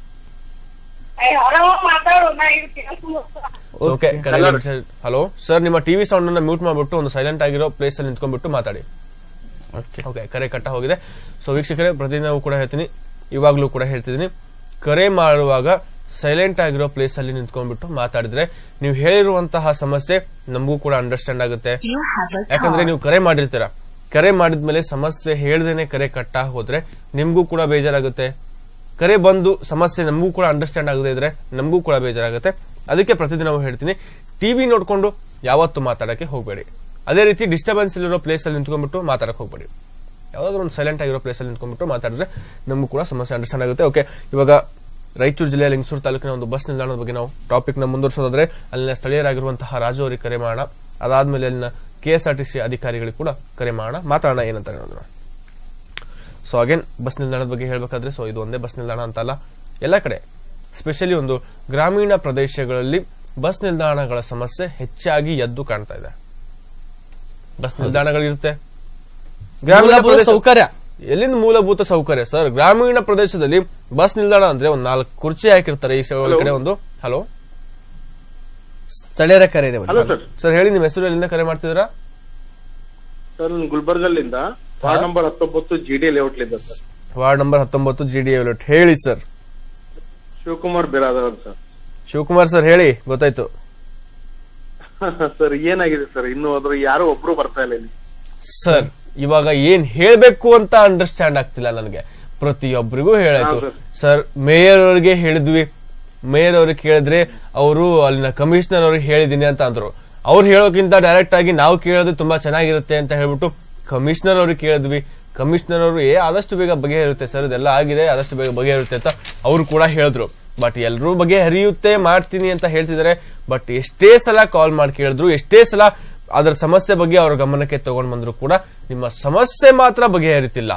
ಓಕೆ ಹಲೋ ಸರ್ ನಿಮ್ಮ ಟಿವಿ ಸೌಂಡ್ ಅನ್ನ ಮ್ಯೂಟ್ ಮಾಡ್ಬಿಟ್ಟು ಒಂದು ಸೈಲೆಂಟ್ ಆಗಿರೋ ಪ್ಲೇಸ್ ಅಲ್ಲಿ ನಿಂತ್ಕೊಂಡ್ಬಿಟ್ಟು ಮಾತಾಡಿ ಓಕೆ ಓಕೆ ಕರೆ ಕಟ್ಟ ಹೋಗಿದೆ ಸೊ ವೀಕ್ಷಕರೇ ಪ್ರತಿದಿನವೂ ಕೂಡ ಹೇಳ್ತೀನಿ ಇವಾಗ್ಲೂ ಕೂಡ ಹೇಳ್ತಿದ್ದೀನಿ ಕರೆ ಮಾಡುವಾಗ ಸೈಲೆಂಟ್ ಆಗಿರೋ ಪ್ಲೇಸ್ ಅಲ್ಲಿ ನಿಂತ್ಕೊಂಡ್ಬಿಟ್ಟು ಮಾತಾಡಿದ್ರೆ ನೀವು ಹೇಳಿರುವಂತಹ ಸಮಸ್ಯೆ ನಮಗೂ ಕೂಡ ಅಂಡರ್ಸ್ಟ್ಯಾಂಡ್ ಆಗುತ್ತೆ ಯಾಕಂದ್ರೆ ನೀವು ಕರೆ ಮಾಡಿರ್ತೀರ ಕರೆ ಮಾಡಿದ್ಮೇಲೆ ಸಮಸ್ಯೆ ಹೇಳ್ದೇನೆ ಕರೆ ಕಟ್ಟ ಹೋದ್ರೆ ನಿಮ್ಗೂ ಕೂಡ ಬೇಜಾರಾಗುತ್ತೆ ಕರೆ ಬಂದು ಸಮಸ್ಯೆ ನಮಗೂ ಕೂಡ ಅಂಡರ್ಸ್ಟ್ಯಾಂಡ್ ಆಗದೆ ಇದ್ರೆ ನಮಗೂ ಕೂಡ ಬೇಜಾರಾಗುತ್ತೆ ಅದಕ್ಕೆ ಪ್ರತಿದಿನವೂ ಹೇಳ್ತೀನಿ ಟಿವಿ ನೋಡ್ಕೊಂಡು ಯಾವತ್ತು ಮಾತಾಡಕ್ಕೆ ಹೋಗಬೇಡಿ ಅದೇ ರೀತಿ ಡಿಸ್ಟರ್ಬೆನ್ಸ್ ಇಲ್ಲಿರೋ ಪ್ಲೇಸ್ ಅಲ್ಲಿ ನಿಂತ್ಕೊಂಡ್ಬಿಟ್ಟು ಮಾತಾಡಕ್ ಹೋಗ್ಬೇಡಿ ಯಾವ್ದಾದ್ರು ಒಂದು ಸೈಲೆಂಟ್ ಆಗಿರೋ ಪ್ಲೇಸ್ ಅಲ್ಲಿ ನಿಂತ್ಕೊಂಡ್ಬಿಟ್ಟು ಮಾತಾಡಿದ್ರೆ ನಮಗೂ ಕೂಡ ಸಮಸ್ಯೆ ಅಂಡರ್ಸ್ಟ್ಯಾಂಡ್ ಆಗುತ್ತೆ ಓಕೆ ಇವಾಗ ರಾಯಚೂರು ಜಿಲ್ಲೆಯ ಲಿಂಗಸೂರು ತಾಲೂಕಿನ ಒಂದು ಬಸ್ ನಿಲ್ದಾಣದ ಬಗ್ಗೆ ನಾವು ಟಾಪಿಕ್ ನ ಮುಂದುವರಿಸೋದಾದ್ರೆ ಅಲ್ಲಿನ ಸ್ಥಳೀಯರಾಗಿರುವಂತಹ ರಾಜು ಅವರಿಗೆ ಕರೆ ಮಾಡೋಣ ಅದಾದ್ಮೇಲೆ ಅಲ್ಲಿನ K S R T C ಅಧಿಕಾರಿಗಳಿಗೆ ಕೂಡ ಕರೆ ಮಾಡೋಣ ಮಾತಾಡೋಣ ಏನಂತಾರೆ ನೋಡೋಣ ಸೊ ಅಗೇನ್ ಬಸ್ ನಿಲ್ದಾಣದ ಬಗ್ಗೆ ಹೇಳ್ಬೇಕಾದ್ರೆ ಸೊ ಇದು ಒಂದೇ ಬಸ್ ನಿಲ್ದಾಣ ಅಂತಲ್ಲ ಎಲ್ಲ ಕಡೆ ಸ್ಪೆಷಲಿ ಒಂದು ಗ್ರಾಮೀಣ ಪ್ರದೇಶಗಳಲ್ಲಿ ಬಸ್ ನಿಲ್ದಾಣಗಳ ಸಮಸ್ಯೆ ಹೆಚ್ಚಾಗಿ ಎದ್ದು ಕಾಣ್ತಾ ಇದೆ ಬಸ್ ನಿಲ್ದಾಣಗಳಿರುತ್ತೆ ಗ್ರಾಮೀಣ ಮೂಲಭೂತ ಪ್ರದೇಶ- ಸೌಕರ್ಯ ಎಲ್ಲಿಂದ ಮೂಲಭೂತ ಸೌಕರ್ಯ ಸರ್ ಗ್ರಾಮೀಣ ಪ್ರದೇಶದಲ್ಲಿ ಬಸ್ ನಿಲ್ದಾಣ ಅಂದ್ರೆ ಒಂದ್ ನಾಲ್ಕು ಕುರ್ಚಿ ಹಾಕಿರ್ತಾರೆ ಈ ಸ- ಒಂದ್ ಕಡೆ ಒಂದು ಹಲೋ ಸ್ಥಳೀಯರ ಕರೆ ಇದೆ ಹಲೋ ಸರ್ ಸರ್ ಹೇಳಿ ನಿಮ್ಮ ಹೆಸರು ಎಲ್ಲಿಂದ ಕರೆ ಮಾಡ್ತಿದ್ದೀರಾ ಸರ್ ನಾನು ಗುಲ್ಬರ್ಗಲ್ಲಿಂದ ವಾರ್ಡ್ ನಂಬರ್ ಹತ್ತೊಂಬತ್ತು ಜಿ ಡಿ ಲೇಔಟ್ಲಿಂದ ಸರ್ ವಾರ್ಡ್ ನಂಬರ್ ಹತ್ತೊಂಬತ್ತು ಜಿ ಡಿ ಹೇಳಿ ಸರ್ ಶಿವಕುಮಾರ್ ಬಿರಾದರ್ ಅಂತ ಶಿವಕುಮಾರ್ ಸರ್ ಹೇಳಿ ಗೊತ್ತಾಯ್ತು ಸರ್ ಏನಾಗಿದೆ ಸರ್ ಇನ್ನು ಅದ್ರ ಯಾರು ಒಬ್ರು ಬರ್ತಾ ಇಲ್ಲ ಇಲ್ಲಿ ಸರ್ ಇವಾಗ ಏನ್ ಹೇಳ್ಬೇಕು ಅಂತ ಅಂಡರ್ಸ್ಟ್ಯಾಂಡ್ ಆಗ್ತಿಲ್ಲ ನನಗೆ ಪ್ರತಿಯೊಬ್ಬರಿಗೂ ಹೇಳಾಯ್ತು ಹೌದು. ಸರ್ ಮೇಯರ್ ಅವ್ರಿಗೆ ಹೇಳಿದ್ವಿ ಮೇಯರ್ ಅವ್ರಿಗೆ ಕೇಳಿದ್ರೆ ಅವರು ಅಲ್ಲಿನ ಕಮಿಷನರ್ ಅವ್ರಿಗೆ ಹೇಳಿದೀನಿ ಅಂತ ಅಂದ್ರು ಅವ್ರು ಹೇಳೋಕ್ಕಿಂತ ಡೈರೆಕ್ಟ್ ಆಗಿ ನಾವು ಕೇಳೋದು ತುಂಬಾ ಚೆನ್ನಾಗಿರುತ್ತೆ ಅಂತ ಹೇಳ್ಬಿಟ್ಟು ಕಮಿಷನರ್ ಅವ್ರಿಗೆ ಕೇಳಿದ್ವಿ ಕಮಿಷನರ್ ಅವರು ಏ ಆದಷ್ಟು ಬೇಗ ಬಗೆಹರಿಯುತ್ತೆ ಸರ್ ಇದೆಲ್ಲ ಆಗಿದೆ ಆದಷ್ಟು ಬೇಗ ಬಗೆಹರಿಯುತ್ತೆ ಅಂತ ಅವರು ಕೂಡ ಹೇಳಿದ್ರು ಬಟ್ ಎಲ್ರೂ ಬಗೆಹರಿಯುತ್ತೆ ಮಾಡ್ತೀನಿ ಅಂತ ಹೇಳ್ತಿದ್ದಾರೆ ಬಟ್ ಎಷ್ಟೇ ಸಲ ಕಾಲ್ ಮಾಡಿ ಕೇಳಿದ್ರು ಎಷ್ಟೇ ಸಲ ಅದರ ಸಮಸ್ಯೆ ಬಗ್ಗೆ ಅವ್ರ ಗಮನಕ್ಕೆ ತಗೊಂಡ್ ಬಂದ್ರು ಕೂಡ ನಿಮ್ಮ ಸಮಸ್ಯೆ ಮಾತ್ರ ಬಗೆಹರಿತಿಲ್ಲ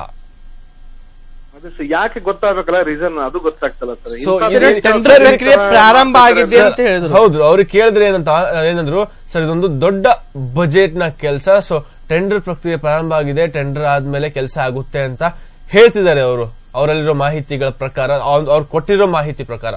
ಅದೇ ಸರ್ ಯಾಕೆ ಗೊತ್ತಾಗಬೇಕಲ್ಲ ರೀಸನ್ ಅದು ಗೊತ್ತಾಗ್ತಲ್ಲ ಸರ್ So, ಇಂಥ ಇದು ಬೇರೆ ಟೆಂಡರ್ ಕೆಲಸ ಪ್ರಕ್ರಿಯೆ ಮಾಡ್ತಾರೆ ಪ್ರಾರಂಭ ಆಗಿದೆ ಸರ್. ಅಂತ ಹೇಳಿದ್ರು ಹೌದು ಅವ್ರಿಗೆ ಕೇಳಿದ್ರೆ ಏನಂತ ಏನಂದ್ರು ಸರ್ ಇದೊಂದು ದೊಡ್ಡ ಬಜೆಟ್ ನ ಕೆಲಸ ಸೊ ಟೆಂಡರ್ ಪ್ರಕ್ರಿಯೆ ಪ್ರಾರಂಭ ಆಗಿದೆ ಟೆಂಡರ್ ಆದ್ಮೇಲೆ ಕೆಲಸ ಆಗುತ್ತೆ ಅಂತ ಹೇಳ್ತಿದ್ದಾರೆ ಅವರು ಅವರಲ್ಲಿರೋ ಮಾಹಿತಿಗಳ ಪ್ರಕಾರ ಅವ್ರ್- ಅವ್ರು ಕೊಟ್ಟಿರೋ ಮಾಹಿತಿ ಪ್ರಕಾರ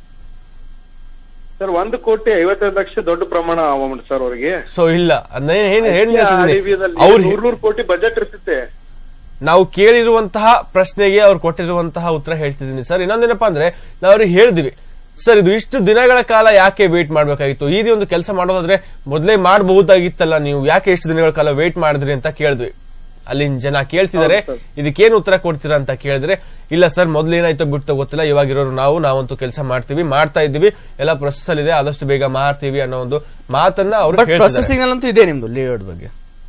ಸರ್ ಒಂದು ಕೋಟಿ ಐವತ್ತೈದು ಲಕ್ಷ ದೊಡ್ಡ ಪ್ರಮಾಣ ಅಮೌಂಟ್ ಸರ್ ಅವ್ರಿಗೆ ಸೊ ಇಲ್ಲ ಅದನ್ನ ಏನ್ ಏನ್ RDB-ದಲ್ಲಿ ಅವ್ರು ನೂರ್ ನೂರ್ ಕೋಟಿ ಬಜೆಟ್ ಇರ್ತಿತ್ತೆ ನಾವು ಕೇಳಿರುವಂತಹ ಪ್ರಶ್ನೆಗೆ ಅವ್ರು ಕೊಟ್ಟಿರುವಂತಹ ಉತ್ತರ ಹೇಳ್ತಿದ್ದೀನಿ ಸರ್ ಇನ್ನೊಂದೇನಪ್ಪಾ ಅಂದ್ರೆ ನಾವು ಅವ್ರಿಗೆ ಹೇಳಿದ್ವಿ ಸರ್ ಇದು ಇಷ್ಟು ದಿನಗಳ ಕಾಲ ಯಾಕೆ ವೇಟ್ ಮಾಡ್ಬೇಕಾಗಿತ್ತು ಈ ರೀತಿ ಒಂದು ಕೆಲಸ ಮಾಡೋದಾದ್ರೆ ಮೊದಲೇ ಮಾಡಬಹುದಾಗಿತ್ತಲ್ಲ ನೀವು ಯಾಕೆ ಇಷ್ಟು ದಿನಗಳ ಕಾಲ ವೇಟ್ ಮಾಡಿದ್ರಿ ಅಂತ ಕೇಳಿದ್ವಿ ಅಲ್ಲಿನ ಜನ ಕೇಳ್ತಿದ್ದಾರೆ ಇದಕ್ಕೇನು ಉತ್ತರ ಕೊಡ್ತೀರಾ ಅಂತ ಕೇಳಿದ್ರೆ ಇಲ್ಲ ಸರ್ ಮೊದ್ಲು ಏನಾಯ್ತೋ ಬಿಟ್ಟು ಗೊತ್ತಿಲ್ಲ ಇವಾಗಿರೋರು ನಾವು ನಾವಂತೂ ಕೆಲಸ ಮಾಡ್ತೀವಿ ಮಾಡ್ತಾ ಇದ್ದೀವಿ ಎಲ್ಲ ಪ್ರೊಸೆಸ್ ಅಲ್ಲಿ ಇದೆ ಆದಷ್ಟು ಬೇಗ ಮಾಡ್ತೀವಿ ಅನ್ನೋ ಒಂದು ಮಾತನ್ನ ಅವರು ಬಟ್ ಪ್ರೊಸೆಸಿಂಗ್ ನಲ್ಲಂತೂ ಇದೆ ನಿಮ್ದು ಲೇಔಟ್ ಬಗ್ಗೆ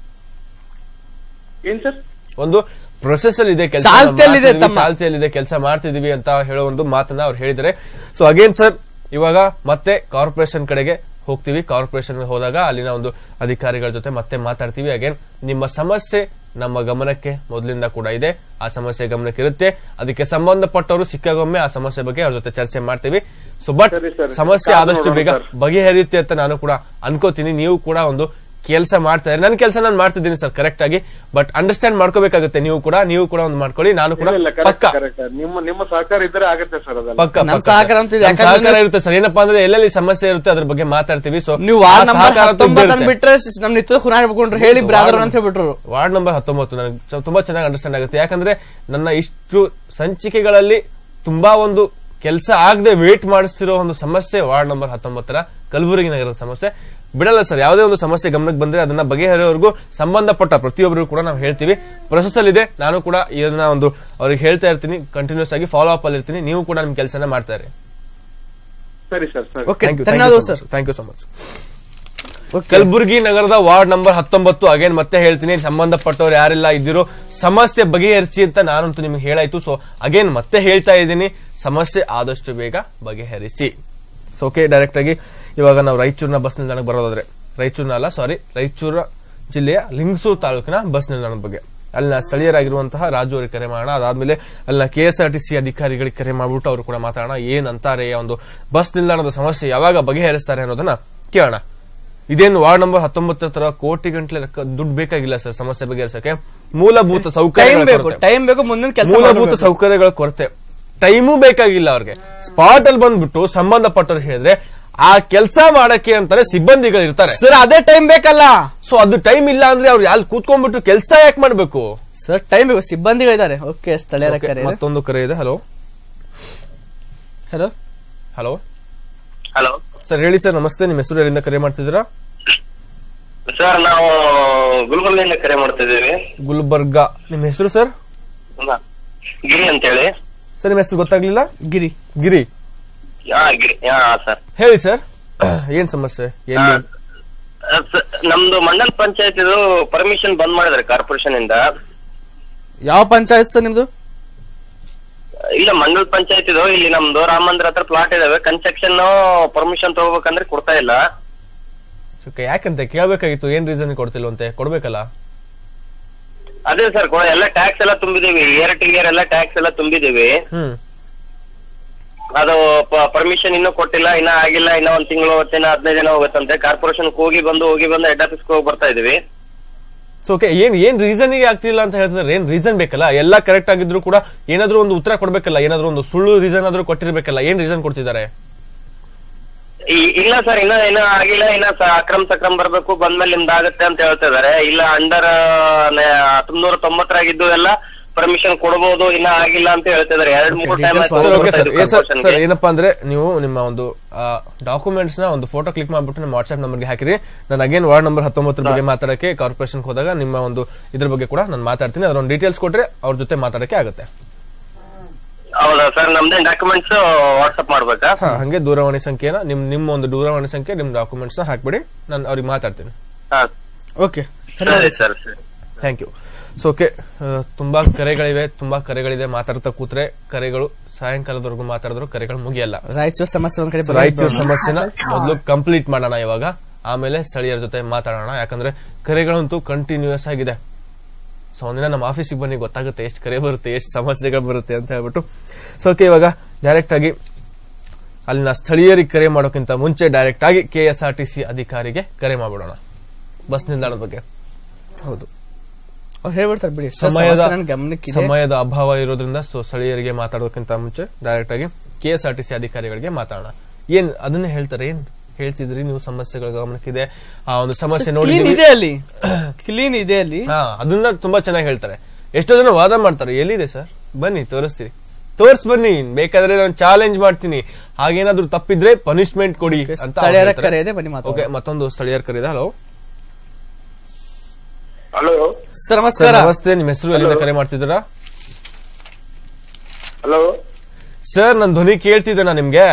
ಏನ್ ಸರ್ ಒಂದು ಪ್ರೊಸೆಸ್ ಅಲ್ಲಿ ಇದೆ ಕೆಲಸ ಚಾಲ್ತಿಯಲ್ಲಿದೆ ತಮ್ಮ. ಚಾಲ್ತಿಯಲ್ಲಿದೆ ಕೆಲಸ ಮಾಡ್ತಿದೀವಿ ಅಂತ ಹೇಳೋ ಒಂದು ಮಾತನ್ನ ಅವ್ರು ಹೇಳಿದ್ದಾರೆ ಸೊ ಅಗೇನ್ ಸರ್ ಇವಾಗ ಮತ್ತೆ ಕಾರ್ಪೊರೇಷನ್ ಕಡೆಗೆ ಹೋಗ್ತೀವಿ ಕಾರ್ಪೊರೇಷನ್ ಹೋದಾಗ ಅಲ್ಲಿನ ಒಂದು ಅಧಿಕಾರಿಗಳ ಜೊತೆ ಮತ್ತೆ ಮಾತಾಡ್ತೀವಿ ಅಗೇನ್ ನಿಮ್ಮ ಸಮಸ್ಯೆ ನಮ್ಮ ಗಮನಕ್ಕೆ ಮೊದಲಿಂದ ಕೂಡ ಇದೆ ಆ ಸಮಸ್ಯೆ ಗಮನಕ್ಕೆ ಇರುತ್ತೆ ಅದಕ್ಕೆ ಸಂಬಂಧಪಟ್ಟವರು ಸಿಕ್ಕಾಗೊಮ್ಮೆ ಆ ಸಮಸ್ಯೆ ಬಗ್ಗೆ ಅವ್ರ ಜೊತೆ ಚರ್ಚೆ ಮಾಡ್ತೀವಿ ಸೊ ಬಟ್ ಸರಿ, ಸರಿ. ಸಮಸ್ಯೆ ಕಾದು ಆದಷ್ಟು ನೋಡೋಣ, ಬೇಗ ಸರ್. ಬಗೆಹರಿಯುತ್ತೆ ಅಂತ ನಾನು ಕೂಡ ಅನ್ಕೋತೀನಿ ನೀವು ಕೂಡ ಒಂದು ಕೆಲಸ ಮಾಡ್ತಾ ಇದ್ದಾರೆ ನನ್ನ ಕೆಲಸ ನಾನು ಮಾಡ್ತಿದ್ದೀನಿ ಸರ್ ಕರೆಕ್ಟ್ ಆಗಿ ಬಟ್ ಅಂಡರ್ಸ್ಟ್ಯಾಂಡ್ ಮಾಡ್ಕೋಬೇಕಾಗುತ್ತೆ ನೀವು ಕೂಡ ನೀವು ಕೂಡ ಒಂದು ಮಾಡ್ಕೊಳ್ಳಿ ನಾನು ಕೂಡ ಇಲ್ಲ ಇಲ್ಲ ಕರೆಕ್ಟ್ ಪಕ್ಕ ಕರೆಕ್ಟ್ ನಿಮ್ಮ ನಿಮ್ಮ ಸಹಕಾರ ಇದ್ರೆ ಆಗತ್ತೆ ಸರ್ ಅದೆಲ್ಲ ಪಕ್ಕ ನಮ್ ಪಕ್ಕ ಸಹಕಾರ ಸರ್. ಅಂತೂ ಇದೆ, ನಮ್ ಯಾಕಂದ್ರೆ ಸಹಕಾರ ನೀವು- ಇರುತ್ತೆ ಸರ್ ಏನಪ್ಪಾ ಅಂದ್ರೆ ಎಲ್ಲೆಲ್ಲಿ ಸಮಸ್ಯೆ ಇರುತ್ತೆ ಅದ್ರ ಬಗ್ಗೆ ಮಾತಾಡ್ತೀವಿ ಸೊ ನೀವು ವಾರ್ಡ್ ನಂಬರ್ ಹತ್ತೊಂಬತ್ತು ಬಿಟ್ರೆ ನಮ್ ನಿತ್ರ ಖುನಾಡ್ ಬಿಟ್ಕೊಂಡ್ರು ಹೇಳಿ ಬ್ರಾದರ್ ಅಂತ ಹೇಳ್ಬಿಟ್ರು ವಾರ್ಡ್ ನಂಬರ್ ಹತ್ತೊಂಬತ್ತು ನನಗೆ ಚ- ತುಂಬಾ ಚೆನ್ನಾಗಿ ಅಂಡರ್ಸ್ಟ್ಯಾಂಡ್ ಆಗುತ್ತೆ ಯಾಕಂದ್ರೆ ನನ್ನ ಇಷ್ಟು ಸಂಚಿಕೆಗಳಲ್ಲಿ ತುಂಬಾ ಒಂದು ಕೆಲಸ ಆಗದೆ ವೇಟ್ ಮಾಡಿಸ್ತಿರೋ ಒಂದು ಸಮಸ್ಯೆ ವಾರ್ಡ್ ನಂಬರ್ ಹತ್ತೊಂಬತ್ತರ ಕಲಬುರಗಿ ನಗರದ ಸಮಸ್ಯೆ ಬಿಡಲ್ಲ ಸರ್ ಯಾವುದೇ ಒಂದು ಸಮಸ್ಯೆ ಗಮನಕ್ಕೆ ಬಂದ್ರೆ ಅದನ್ನ ಬಗೆಹರಿಯೋವರೆಗೂ ಸಂಬಂಧಪಟ್ಟ ಪ್ರತಿಯೊಬ್ಬರಿಗೂ ಕೂಡ ನಾವು ಹೇಳ್ತೀವಿ ಪ್ರೊಸೆಸ್ ಅಲ್ಲಿ ಇದೆ ನಾನು ಕೂಡ ಇದನ್ನ ಒಂದು ಅವ್ರಿಗೆ ಹೇಳ್ತಾ ಇರ್ತೀನಿ ಕಂಟಿನ್ಯೂಸ್ ಆಗಿ ಫಾಲೋ ಅಪ್ ಅಲ್ಲಿ ಇರ್ತೀನಿ ನೀವು ಕೂಡ ನಿಮ್ ಕೆಲಸನ ಮಾಡ್ತಾ ಇರಿ ಸರಿ ಸರ್ ಸರಿ ಓಕೆ ಧನ್ಯವಾದಗಳು sir thank you so much Kalaburagi ನಗರದ ವಾರ್ಡ್ ನಂಬರ್ ಹತ್ತೊಂಬತ್ತು ಅಗೇನ್ ಮತ್ತೆ ಹೇಳ್ತೀನಿ ಸಂಬಂಧಪಟ್ಟವ್ರು ಯಾರೆಲ್ಲ ಇದ್ದೀರೋ ಸಮಸ್ಯೆ ಬಗೆಹರಿಸಿ ಅಂತ ನಾನಂತೂ ನಿಮ್ಗೆ ಹೇಳಾಯ್ತು ಸೊ ಅಗೇನ್ ಮತ್ತೆ ಹೇಳ್ತಾ ಇದ್ದೀನಿ ಸಮಸ್ಯೆ ಆದಷ್ಟು ಬೇಗ ಬಗೆಹರಿಸಿ ಸೊ ಓಕೆ ಡೈರೆಕ್ಟ್ ಆಗಿ ಇವಾಗ ನಾವು ರಾಯಚೂರಿನ ಬಸ್ ನಿಲ್ದಾಣಕ್ಕೆ ಬರೋದಾದ್ರೆ ರಾಯಚೂರಿನ ಅಲ್ಲ ಸಾರಿ ರಾಯಚೂರ ಜಿಲ್ಲೆಯ ಲಿಂಗಸೂರು ತಾಲೂಕಿನ ಬಸ್ ನಿಲ್ದಾಣದ ಬಗ್ಗೆ ಅಲ್ಲಿನ ಸ್ಥಳೀಯರಾಗಿರುವಂತಹ ರಾಜು ಅವರಿಗೆ ಕರೆ ಮಾಡೋಣ ಅದಾದ್ಮೇಲೆ ಅಲ್ಲಿನ K S R T C ಅಧಿಕಾರಿಗಳಿಗೆ ಕರೆ ಮಾಡ್ಬಿಟ್ಟು ಅವರು ಕೂಡ ಮಾತಾಡೋಣ ಏನ್ ಅಂತಾರೆ ಆ ಒಂದು ಬಸ್ ನಿಲ್ದಾಣದ ಸಮಸ್ಯೆ ಯಾವಾಗ ಬಗೆಹರಿಸ್ತಾರೆ ಅನ್ನೋದನ್ನ ಕೇಳೋಣ ಇದೇನು ವಾರ್ಡ್ ನಂಬರ್ ಹತ್ತೊಂಬತ್ತರ ತರ ಕೋಟಿ ಗಂಟಲೆ ದುಡ್ಡು ಬೇಕಾಗಿಲ್ಲ ಸರ್ ಸಮಸ್ಯೆ ಬಗೆಹರಿಸಕ್ಕೆ ಮೂಲಭೂತ ಟೈಮ್ ಸೌಕರ್ಯ ಬೇಕು ಟೈಮ್ ಬೇಕು ಮುಂದಿನ ಕೆಲಸ ಮೂಲಭೂತ ಸೌಕರ್ಯಗಳ ಕೊರತೆ ಟೈಮೂ ಬೇಕಾಗಿಲ್ಲ ಅವ್ರಿಗೆ ಸ್ಪಾಟ್ ಅಲ್ಲಿ ಬಂದ್ಬಿಟ್ಟು ಸಂಬಂಧಪಟ್ಟವ್ರು ಹೇಳಿದ್ರೆ ಆ ಕೆಲಸ ಮಾಡಕ್ಕೆ ಅಂತಾನೆ ಸಿಬ್ಬಂದಿಗಳು ಇರ್ತಾರೆ ಸರ್ ಅದೇ ಟೈಮ್ ಬೇಕಲ್ಲ ಸೊ ಅದು ಟೈಮ್ ಇಲ್ಲ ಅಂದ್ರೆ ಅವ್ರು ಅಲ್ಲಿ ಕೂತ್ಕೊಂಡ್ಬಿಟ್ಟು ಕೆಲಸ ಯಾಕೆ ಮಾಡ್ಬೇಕು ಸರ್ ಟೈಮ್ ಬೇಕು ಸಿಬ್ಬಂದಿಗಳಿದ್ದಾರೆ ಓಕೆ ಸ್ಥಳೀಯರ Okay, ಕರೆ ಮತ್ತೊಂದು ಕರೆ ಇದೆ hello hello hello hello sir ಹೇಳಿ ಸರ್ ನಮಸ್ತೆ ನಿಮ್ಮ ಹೆಸರು ಎಲ್ಲಿಂದ ಕರೆ ಮಾಡ್ತಿದ್ದೀರಾ ಸರ್ ನಾವು ಗುಲ್ಬರ್ಗಿಂದ ಕರೆ ಮಾಡ್ತಿದ್ದೀವಿ ಗುಲ್ಬರ್ಗ ನಿಮ್ಮ ಹೆಸರು ಸರ್ ಹೌದಾ? ಗಿರಿ ಅಂತೇಳಿ ಸರ್ ನಿಮ್ಮ ಹೆಸರು ಗೊತ್ತಾಗ್ಲಿಲ್ಲ ಗಿರಿ ಗಿರಿ ಹಾ ಗಿರಿ ಹಾ ಸರ್ ಹೇಳಿ ಸರ್ ಏನ್ ಸಮಸ್ಯೆ ಎಲ್ಲಿ ಆ, ಸ- ನಮ್ದು ಮಂಡಲ ಪಂಚಾಯತ್ ಇದು ಪರ್ಮಿಷನ್ ಬಂದ್ ಮಾಡಿದ್ದಾರೆ ಕಾರ್ಪೊರೇಷನ್ ಇಂದ ಯಾವ ಪಂಚಾಯತ್ ಸರ್ ನಿಮ್ದು ಇಲ್ಲ ಮಂಡಲ್ ಪಂಚಾಯತ್ ಇದು ಇಲ್ಲಿ ನಮ್ದು ರಾಮ ಮಂದಿರ ಹತ್ರ ಪ್ಲಾಟ್ ಇದಾವೆ ಕನ್ಸ್ಟ್ರಕ್ಷನ್ ಪರ್ಮಿಷನ್ ತಗೋಬೇಕಂದ್ರೆ ಕೊಡ್ತಾ ಇಲ್ಲ Okay, ಯಾಕಂತೆ ಕೇಳ್ಬೇಕಾಗಿತ್ತು ಏನ್ ರೀಸನ್ ಕೊಡ್ತಿಲ್ವಂತೆ ಕೊಡ್ಬೇಕಲ್ಲ ಅದೇ ಸರ್ ಎಲ್ಲ ಟ್ಯಾಕ್ಸ್ ಎಲ್ಲ ತುಂಬಿದೀವಿ ಇಯರ್ ಟು ಇಯರ್ ಎಲ್ಲ ಟ್ಯಾಕ್ಸ್ ಎಲ್ಲ ತುಂಬಿದೀವಿ ಹ್ಮ್ ಅದು ಪರ್ಮಿಷನ್ ಇನ್ನೂ ಕೊಟ್ಟಿಲ್ಲ ಇನ್ನ ಆಗಿಲ್ಲ ಇನ್ನ ಒಂದ್ ತಿಂಗಳು ಹೊತ್ತಿನ ಹದಿನೈದು ದಿನ ಹೋಗುತ್ತಂತೆ ಕಾರ್ಪೊರೇಷನ್ ಹೋಗಿ ಬಂದು ಹೋಗಿ ಬಂದು ಹೆಡ್ ಆಫೀಸ್ ಹೋಗಿ ಬರ್ತಾ ಇದೀವಿ ಸೊ ಓಕೆ ಏನ್ ಏನ್ ರೀಸನ್ ಗೆ ಆಗ್ತಿಲ್ಲ ಅಂತ ಹೇಳ್ತಿದ್ರೆ ಏನ್ ರೀಸನ್ ಬೇಕಲ್ಲ ಎಲ್ಲ ಕರೆಕ್ಟ್ ಆಗಿದ್ರು ಕೂಡ ಏನಾದ್ರೂ ಒಂದು ಉತ್ತರ ಕೊಡ್ಬೇಕಲ್ಲ ಏನಾದ್ರೂ ಒಂದು ಸುಳ್ಳು ರೀಸನ್ ಆದ್ರೂ ಕೊಟ್ಟಿರ್ಬೇಕಲ್ಲ ಏನ್ ರೀಸನ್ ಕೊಡ್ತಿದ್ದಾರೆ ಈ- ಇಲ್ಲ ಸರ್ ಇನ್ನ ಇನ್ನ ಆಗಿಲ್ಲ ಇನ್ನ ಸ- ಅಕ್ರಮ್ ಸಕ್ರಮ್ ಬರ್ಬೇಕು ಬಂದ್ಮೇಲೆ ನಿಮ್ದು ಆಗುತ್ತೆ ಅಂತ ಹೇಳ್ತಾ ಇದಾರೆ ಇಲ್ಲ ಅಂಡರ್ ಹತ್ತೊಂಬನೂರ ತೊಂಬತ್ತರಾಗಿದ್ದು ಎಲ್ಲ ಪರ್ಮಿಷನ್ ಕೊಡಬಹುದು ಇನ್ನ ಆಗಿಲ್ಲ ಅಂತ ಹೇಳ್ತಾ ಇದಾರೆ ಎರಡ್ ಮೂರು time details sir okay sir sir sir ಆಯ್ತು ಏನಪ್ಪಾ ಅಂದ್ರೆ ನೀವು ನಿಮ್ಮ ಒಂದು ಡಾಕ್ಯುಮೆಂಟ್ಸ್ ನ ಒಂದು ಫೋಟೋ ಕ್ಲಿಕ್ ಮಾಡ್ಬಿಟ್ಟು ನಮ್ಮ ವಾಟ್ಸ್ಆಪ್ ನಂಬರ್ಗೆ ಹಾಕಿರಿ ನಾನು ಅಗೇನ್ ವಾರ್ಡ್ ನಂಬರ್ ಹತ್ತೊಂಬತ್ತರ ಬಗ್ಗೆ ಮಾತಾಡಕ್ಕೆ ಕಾರ್ಪೊರೇಷನ್ ಹೋದಾಗ ನಿಮ್ಮ ಒಂದು ಇದ್ರ ಬಗ್ಗೆ ಕೂಡ ನಾನು ಮಾತಾಡ್ತೀನಿ ಅದೊಂದು ಡೀಟೇಲ್ಸ್ ಕೊಟ್ರೆ ಅವ್ರ ಜೊತೆ ಮಾತಾಡಕ್ಕೆ ಆಗುತ್ತೆ ಹೌದಾ ಸರ್ ನಮ್ದೇನ್ ಡಾಕ್ಯುಮೆಂಟ್ಸ್ ವಾಟ್ಸ್ಆಪ್ ಮಾಡ್ಬೇಕಾ ಹಾ ಹಂಗೆ ದೂರವಾಣಿ ಸಂಖ್ಯೆನ ನಿಮ್ ನಿಮ್ಮ ಒಂದು ದೂರವಾಣಿ ಸಂಖ್ಯೆ ನಿಮ್ ಡಾಕ್ಯುಮೆಂಟ್ಸ್ ನ ಹಾಕ್ಬಿಡಿ ನಾನು ಅವ್ರಿಗೆ ಮಾತಾಡ್ತೀನಿ ಹಾ ಓಕೆ ಸರಿ ಸರ್ ಸರಿ ಥ್ಯಾಂಕ್ ಯು ಸೊ ಓಕೆ ತುಂಬಾ ಕರೆಗಳಿವೆ ತುಂಬಾ ಕರೆಗಳಿದೆ ಮಾತಾಡ್ತಾ ಕೂತ್ರೆ ಕರೆಗಳು ಸಾಯಂಕಾಲದವರೆಗೂ ಮಾತಾಡಿದ್ರು ಕರೆಗಳು ಮುಗಿಯಲ್ಲ ರಾಯಚೂರು ಸಮಸ್ಯೆ ಒಂದ್ ಕಡೆ So, ರಾಯಚೂರು ಸಮಸ್ಯೆನ ಮೊದಲು ಕಂಪ್ಲೀಟ್ ಮಾಡೋಣ ಇವಾಗ ಆಮೇಲೆ ಸ್ಥಳೀಯರ ಜೊತೆ ಮಾತಾಡೋಣ ಯಾಕಂದ್ರೆ ಕರೆಗಳಂತೂ ಕಂಟಿನ್ಯೂಸ್ ಆಗಿದೆ ಸೊ ಒಂದಿನ ನಮ್ಮ ಆಫೀಸಿಗೆ ಬನ್ನಿ ಗೊತ್ತಾಗುತ್ತೆ ಎಷ್ಟು ಕರೆ ಬರುತ್ತೆ ಎಷ್ಟು ಸಮಸ್ಯೆಗಳು ಬರುತ್ತೆ ಅಂತ ಹೇಳ್ಬಿಟ್ಟು ಸೊ ಓಕೆ ಇವಾಗ ಡೈರೆಕ್ಟ್ ಆಗಿ ಅಲ್ಲಿನ ಸ್ಥಳೀಯರಿಗೆ ಕರೆ ಮಾಡೋಕ್ಕಿಂತ ಮುಂಚೆ ಡೈರೆಕ್ಟ್ ಆಗಿ K S R T C ಅಧಿಕಾರಿಗೆ ಕರೆ ಮಾಡ್ಬಿಡೋಣ ಬಸ್ ನಿಲ್ದಾಣದ ಬಗ್ಗೆ ಹೌದು ಅವ್ರು ಹೇಳ್ಬಿಡ್ತಾರೆ ಬಿಡಿ ಸರ್, ಸಮಯದ ಸಮಸ್ಯೆ ನನ್ ಗಮನಕ್ಕಿದೆ ಸಮಯದ ಅಭಾವ ಇರೋದ್ರಿಂದ ಸೊ ಸ್ಥಳೀಯರಿಗೆ ಮಾತಾಡೋದಕ್ಕಿಂತ ಮುಂಚೆ ಡೈರೆಕ್ಟ್ ಆಗಿ K S R T C ಅಧಿಕಾರಿಗಳಿಗೆ ಮಾತಾಡೋಣ ಏನ್ ಅದನ್ನೇ ಹೇಳ್ತಾರೆ ಏನ್ ಹೇಳ್ತಿದ್ರಿ ನೀವು ಸಮಸ್ಯೆಗಳ ಗಮನಕ್ಕಿದೆ ಆ ಒಂದು ಸಮಸ್ಯೆ ನೋಡಿ ಕ್ಲೀನ್ ಇದೆ ಅಲ್ಲಿ ಕ್ಲೀನ್ ಇದೆ ಅಲ್ಲಿ ಹಾ ಅದನ್ನ ತುಂಬಾ ಚೆನ್ನಾಗಿ ಹೇಳ್ತಾರೆ ಎಷ್ಟೋ ಜನ ವಾದ ಮಾಡ್ತಾರೆ ಎಲ್ಲಿದೆ ಸರ್ ಬನ್ನಿ ತೋರಿಸ್ತೀರಿ ತೋರ್ಸ್ ಬನ್ನಿ ಬೇಕಾದ್ರೆ ನಾನು ಚಾಲೆಂಜ್ ಮಾಡ್ತೀನಿ ಹಾಗೇನಾದ್ರೂ ತಪ್ಪಿದ್ರೆ ಪನಿಷ್ಮೆಂಟ್ ಕೊಡಿ ಅಂತ ಅವ್ರು ಸ್ಥಳೀಯರ ಹೇಳ್ತಾರೆ. ಕರೆ ಇದೆ ಬನ್ನಿ ಮಾತಾಡೋಣ. ಓಕೆ ಮತ್ತೊಂದು ಸ್ಥಳೀಯರ ಕರೆ ಇದೆ ಹಲೋ ಹಲೋ ಸರ್ ಸರ್ ನಮಸ್ಕಾರ ನಮಸ್ತೆ ನಿಮ್ಮ ಹೆಸರು ಎಲ್ಲಿಂದ ಕರೆ ಮಾಡ್ತಿದ್ದೀರಾ ಹಲೋ ಸರ್ ನನ್ನ ಧ್ವನಿ ಕೇಳ್ತಿದ್ದೇನಾ ನಿಮ್ಗೆ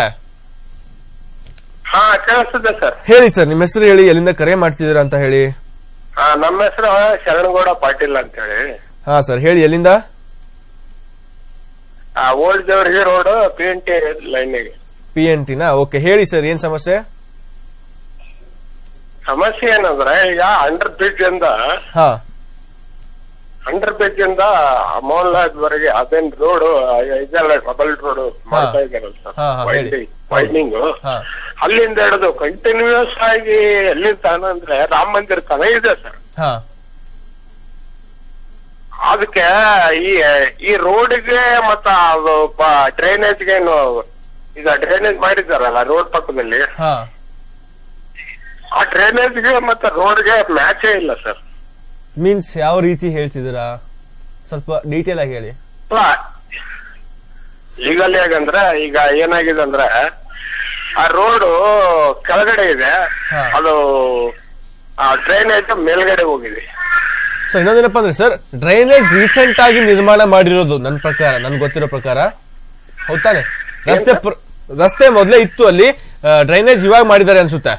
ಹಾ ಕೇಳಿಸ್ತದೆ ಸರ್ ಹೇಳಿ ಸರ್ ನಿಮ್ಮ ಹೆಸರು ಹೇಳಿ ಎಲ್ಲಿಂದ ಕರೆ ಮಾಡ್ತಿದ್ದೀರಾ ಅಂತ ಹೇಳಿ ಹಾ ನಮ್ಮ ಹೆಸರು ಶರಣಗೌಡ ಪಾಟೀಲ್ ಅಂತ ಹೇಳಿ ಹಾ ಸರ್ ಹೇಳಿ ಎಲ್ಲಿಂದ ಓಲ್ಡ್ ದೇವ್ರಿಗೆ ರೋಡ್ ಪಿ ಎನ್ ಟಿ ಲೈನಿಗೆ ಪಿ ಎನ್ ಟಿನ ಓಕೆ ಹೇಳಿ ಸರ್ ಏನ್ ಸಮಸ್ಯೆ ಸಮಸ್ಯೆ ಏನಂದ್ರೆ ಈಗ ಅಂಡರ್ ಬ್ರಿಡ್ಜ್ ಇಂದ ಹಾ ಅಂಡರ್ ಬ್ರಿಡ್ಜ್ ಇಂದ ಮೋಹನ್ಲಾಲ್ ವರೆಗೆ ಅದೇನ್ ರೋಡ್ ಇದೆಲ್ಲ ಡಬಲ್ ರೋಡ್ ಮಾಡ್ತಾ ಇದಾರಲ್ಲ ಸರ್ ಹಾ, ಹಾ, ಹೇಳಿ. ವೈಡ್ನಿಂಗ್ ಹಾ ಅಲ್ಲಿಂದ ಹಿಡಿದು ಕಂಟಿನ್ಯೂಸ್ ಆಗಿ ಎಲ್ಲಿ ತಾನ ಅಂದ್ರೆ ರಾಮ ಮಂದಿರ ತನ ಇದೆ ಸರ್ ಹಾ ಅದಕ್ಕೆ ಈ ಈ ರೋಡ್ಗೆ ಮತ್ತ ಅದು ಡ್ರೈನೇಜ್ಗೆ ಏನು ಈಗ ಡ್ರೈನೇಜ್ ಮಾಡಿದಾರಲ್ಲ ರೋಡ್ ಪಕ್ಕದಲ್ಲಿ ಹಾ ಆ ಡ್ರೈನೇಜ್ಗೆ ಮತ್ತೆ ರೋಡ್ಗೆ ಮ್ಯಾಚೇ ಇಲ್ಲ ಸರ್ ಮೀನ್ಸ್ ಯಾವ ರೀತಿ ಹೇಳ್ತಿದ್ದೀರಾ ಸ್ವಲ್ಪ ಡೀಟೇಲ್ ಆಗಿ ಹೇಳಿ ಈಗಲ್ಲಿ ಹೇಗಂದ್ರೆ ಈಗ ಏನಾಗಿದೆ ಅಂದ್ರೆ ಆ ರೋಡ್ ಕೆಳಗಡೆ ಇದೆ ಹಾ. ಅದು ಆ ಡ್ರೈನೇಜ್ ಮೇಲ್ಗಡೆ ಹೋಗಿದೆ ಸೊ ಇನ್ನೊಂದೇನಪ್ಪ ಅಂದ್ರೆ ಸರ್ ಡ್ರೈನೇಜ್ ರೀಸೆಂಟ್ ಆಗಿ ನಿರ್ಮಾಣ ಮಾಡಿರೋದು ನನ್ನ ಪ್ರಕಾರ ನನ್ಗೆ ಗೊತ್ತಿರೋ ಪ್ರಕಾರ ಹೌದಾನೆ ರಸ್ತೆ ಪ್ರ- ರಸ್ತೆ ಮೊದಲೇ ಇತ್ತು ಅಲ್ಲಿ ಡ್ರೈನೇಜ್ ಇವಾಗ ಮಾಡಿದ್ದಾರೆ ಅನ್ಸುತ್ತೆ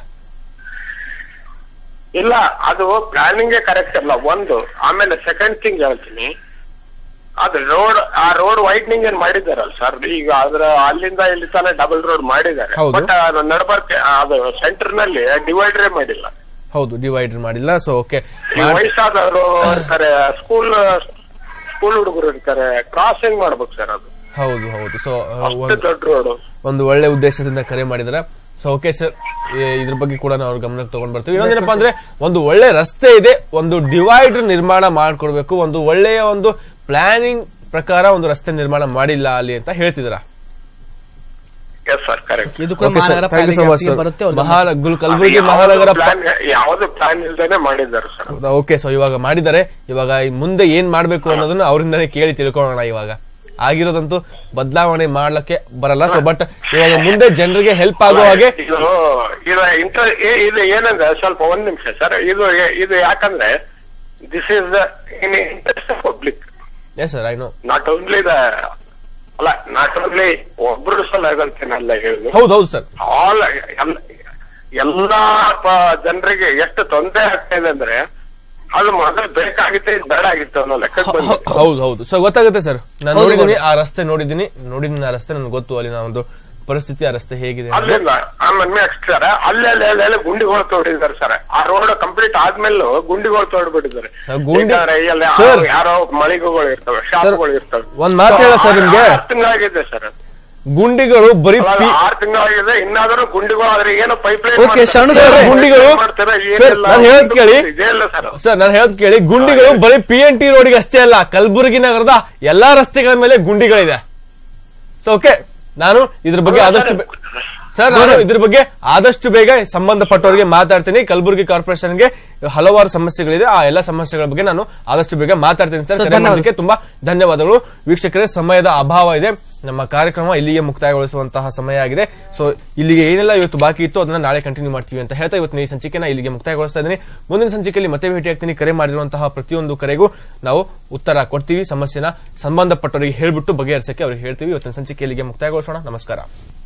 ಇಲ್ಲ ಅದು ಪ್ಲಾನಿಂಗ್ ಕರೆಕ್ಟ್ ಅಲ್ಲ ಒಂದು ಆಮೇಲೆ ಸೆಕೆಂಡ್ ಥಿಂಗ್ ಹೇಳ್ತೀನಿ ಅದು ರೋಡ್ ಆ ರೋಡ್ ವೈಡ್ನಿಂಗ್ ಏನ್ ಮಾಡಿದಾರಲ್ಲ ಸರ್ ಈಗ ಅದ್ರ ಅಲ್ಲಿಂದ ಇಲ್ಲಿ ತನಕ ಡಬಲ್ ರೋಡ್ ಮಾಡಿದ್ದಾರೆ ಹೌದು. ಬಟ್ ಅದು ನಡ್ಬರ್ಕೆ ಅದು ಸೆಂಟರ್ ನಲ್ಲಿ ಡಿವೈಡರೇ ಮಾಡಿಲ್ಲ ಹೌದು ಡಿವೈಡರ್ ಮಾಡಿಲ್ಲ ಸೊ ಓಕೆ ಈ ವಯಸ್ಸಾದವರು ಇರ್ತಾರೆ ಸ್ಕೂಲ್ ಸ್ಕೂಲ್ ಹುಡುಗರು ಇರ್ತಾರೆ ಕ್ರಾಸಿಂಗ್ ಮಾಡ್ಬೇಕು ಸರ್ ಅದು ಹೌದು ಹೌದು ಸೊ ಅಷ್ಟು ದೊಡ್ಡ ರೋಡ್ ಒಂದು ಒಳ್ಳೆ ಉದ್ದೇಶದಿಂದ ಕರೆ ಮಾಡಿದಾರೆ ಸೊ ಓಕೆ ಸರ್ ಇದ್ರ ಬಗ್ಗೆ ಕೂಡ ನಾವು ಅವ್ರ ಗಮನಕ್ಕೆ ತಗೊಂಡ್ ಬರ್ತೀವಿ ಇನ್ನೊಂದೇನಪ್ಪ ಅಂದ್ರೆ ಒಂದು ಒಳ್ಳೆ ರಸ್ತೆ ಇದೆ ಒಂದು ಡಿವೈಡರ್ ನಿರ್ಮಾಣ ಮಾಡ್ಕೊಡ್ಬೇಕು ಒಂದು ಒಳ್ಳೆಯ ಒಂದು ಪ್ಲಾನಿಂಗ್ ಪ್ರಕಾರ ಒಂದು ರಸ್ತೆ ನಿರ್ಮಾಣ ಮಾಡಿಲ್ಲ ಅಲ್ಲಿ ಅಂತ ಹೇಳ್ತಿದಾರ ಎಸ್ ಸರ್ ಕರೆಕ್ಟ್ ಇದು ಕೂಡ Okay, sir. ಮಹಾನಗರ Thank you so much, ಪಾಲಿಕೆ sir. ಬರುತ್ತೆ ಅವ್ರು ಮಹಾನ- ಗುಲ್- ಕಲಬುರಗಿ ಮಹಾನಗರ ಪಾ- ಯಾವ್ದು ಪ್ಲಾನ್ ಇಲ್ದೇನೆ ಮಾಡಿದ್ದಾರೆ ಸರ್ ಓಕೆ ಸೊ ಇವಾಗ ಮಾಡಿದ್ದಾರೆ ಇವಾಗ ಈ ಮುಂದೆ ಏನ್ ಮಾಡ್ಬೇಕು ಅನ್ನೋದನ್ನ ಅವರಿಂದನೇ ಕೇಳಿ ತಿಳ್ಕೊಳ್ಳೋಣ ಇವಾಗ ಆಗಿರೋದಂತೂ ಬದಲಾವಣೆ ಮಾಡ್ಲಿಕ್ಕೆ ಬರಲ್ಲ ಸೊ ಬಟ್ ಇವಾಗ ಮುಂದೆ ಜನರಿಗೆ ಹೆಲ್ಪ್ ಆಗೋ ಹಾಗೆ ಇದು ಇದು ಇಂಟರ್ ಇದು ಏನಂದ್ರೆ ಸ್ವಲ್ಪ ಒಂದ್ ನಿಮಿಷ ಸರ್ ಇದು ಇದು ಯಾಕಂದ್ರೆ this is in interest public S sir I know not only the ಅಲ್ಲ ನಾಟ್ ಓನ್ಲಿ ಒಬ್ರು ಸಲ ಆಗಂತೇನಲ್ಲ ಹೇಳುದು ಹೌದು ಹೌದು ಸರ್ ಆಲ್ ಎಲ್ಲಾ ಪ- ಜನರಿಗೆ ಎಷ್ಟು ತೊಂದರೆ ಆಗ್ತಾ ಇದೆ ಅಂದ್ರೆ ಅದು ಮೊದಲು ಬೇಕಾಗಿತ್ತು ಇದು ಬೇಡ ಆಗಿತ್ತು ಅನ್ನೋ ಲೆಕ್ಕಕ್ಕೆ ಬಂದಿದೆ ಹೌದು ಹೌದು ಸೊ ಗೊತ್ತಾಗುತ್ತೆ ಸರ್ ನಾನು ನೋಡಿದ್ದೀನಿ ಆ ರಸ್ತೆ ನೋಡಿದ್ದೀನಿ ನೋಡಿದ್ದೀನಿ ಆ ರಸ್ತೆ ನನ್ಗೆ ಗೊತ್ತು ಅಲ್ಲಿನ ಒಂದು ಪರಿಸ್ಥಿತಿ ಆ ರಸ್ತೆ ಹೇಗಿದೆ ಅನ್ನೋದು. ಅಲ್ಲಿಂದ ಆಮೇಲೆ ನೆಕ್ಸ್ಟ್ ಸರ್ ಅಲ್ಲಿ ಅಲ್ಲಿ ಅಲ್ಲಿ ಅಲ್ಲಿ ಗುಂಡಿಗಳು ತೋಡಿದ್ದಾರೆ ಸರ್ ಆ ರೋಡ್ ಕಂಪ್ಲೀಟ್ ಆದ್ಮೇಲೂ ಗುಂಡಿಗಳು ತೋಡ್ಬಿಟ್ಟಿದ್ದಾರೆ Sir, ಗುಂಡಿ- ಯಾಕಂದ್ರೆ ಇಲ್ಲಿ Sir. ಯಾರೋ- ಯಾರೋ ಮಳಿಗೆಗಳು ಇರ್ತವೆ ಶಾಪ್ಗಳು ಇರ್ತವೆ ಒಂದ್ ಮಾತು ಹೇಳ ಸರ್ ನಿಮ್ಗೆ ಆರು ತಿಂಗಳಾಗಿದೆ ಸರ್ ಗುಂಡಿಗಳು ಬರೀ ಪಿ- ಆರು ತಿಂಗಳಾಗಿದೆ ಇನ್ನಾದ್ರೂ ಗುಂಡಿಗಳು ಆದ್ರೆ ಏನೋ ಪೈಪ್ ಲೈನ್ Okay, ಶರಣಗೌಡ್ರೆ. ಗುಂಡಿಗಳು- Sir, ನಾನ್ ಹೇಳೋದ್ ಕೇಳಿ. ಇದೇ ಇಲ್ಲ ಸರ್ ಸರ್ ನಾನು ಹೇಳೋದ್ ಕೇಳಿ ಗುಂಡಿಗಳು ಬರೀ ಪಿ ಎನ್ ಟಿ ರೋಡ್ಗೆ ಅಷ್ಟೇ ಅಲ್ಲ ಕಲಬುರಗಿ ನಗರದ ಎಲ್ಲಾ ರಸ್ತೆಗಳ ಮೇಲೆ ಗುಂಡಿಗಳಿದೆ ಸೊ ಓಕೆ ನಾನು ಇದ್ರ ಬಗ್ಗೆ ಆದಷ್ಟು ಬೇ- ಸರ್ ನಾನು ಇದ್ರ ಬಗ್ಗೆ ಆದಷ್ಟು ಬೇಗ ಸಂಬಂಧಪಟ್ಟವರಿಗೆ ಮಾತಾಡ್ತೀನಿ ಕಲಬುರಗಿ ಕಾರ್ಪೊರೇಷನ್ಗೆ ಹಲವಾರು ಸಮಸ್ಯೆಗಳಿದೆ ಆ ಎಲ್ಲ ಸಮಸ್ಯೆಗಳ ಬಗ್ಗೆ ನಾನು ಆದಷ್ಟು ಬೇಗ ಮಾತಾಡ್ತೀನಿ ಸರ್ Sir, ಕರೆ ಮಾಡೋದಕ್ಕೆ ತುಂಬಾ ಧನ್ಯವಾದಗಳು ವೀಕ್ಷಕರೇ ಸಮಯದ ಅಭಾವ ಇದೆ ನಮ್ಮ ಕಾರ್ಯಕ್ರಮ ಇಲ್ಲಿಗೆ ಮುಕ್ತಾಯಗೊಳಿಸುವಂತಹ ಸಮಯ ಆಗಿದೆ ಸೊ ಇಲ್ಲಿಗೆ ಏನೆಲ್ಲ ಇವತ್ತು ಬಾಕಿ ಇತ್ತು ಅದನ್ನ ನಾಳೆ ಕಂಟಿನ್ಯೂ ಮಾಡ್ತೀವಿ ಅಂತ ಹೇಳ್ತಾ ಇವತ್ತಿನ ಈ ಸಂಚಿಕೆನ ಇಲ್ಲಿಗೆ ಮುಕ್ತಾಯಗೊಳಿಸ್ತಾ ಇದ್ದೀನಿ ಮುಂದಿನ ಸಂಚಿಕೆಯಲ್ಲಿ ಮತ್ತೆ ಭೇಟಿ ಆಗ್ತೀನಿ ಕರೆ ಮಾಡಿರುವಂತಹ ಪ್ರತಿಯೊಂದು ಕರೆಗೂ ನಾವು ಉತ್ತರ ಕೊಡ್ತೀವಿ ಸಮಸ್ಯೆನ ಸಂಬಂಧಪಟ್ಟವರಿಗೆ ಹೇಳ್ಬಿಟ್ಟು ಬಗೆಹರಿಸಕ್ಕೆ ಅವ್ರಿಗೆ ಹೇಳ್ತೀವಿ ಇವತ್ತಿನ ಸಂಚಿಕೆ ಇಲ್ಲಿಗೆ ಮುಕ್ತಾಯಗೊಳಿಸೋಣ ನಮಸ್ಕಾರ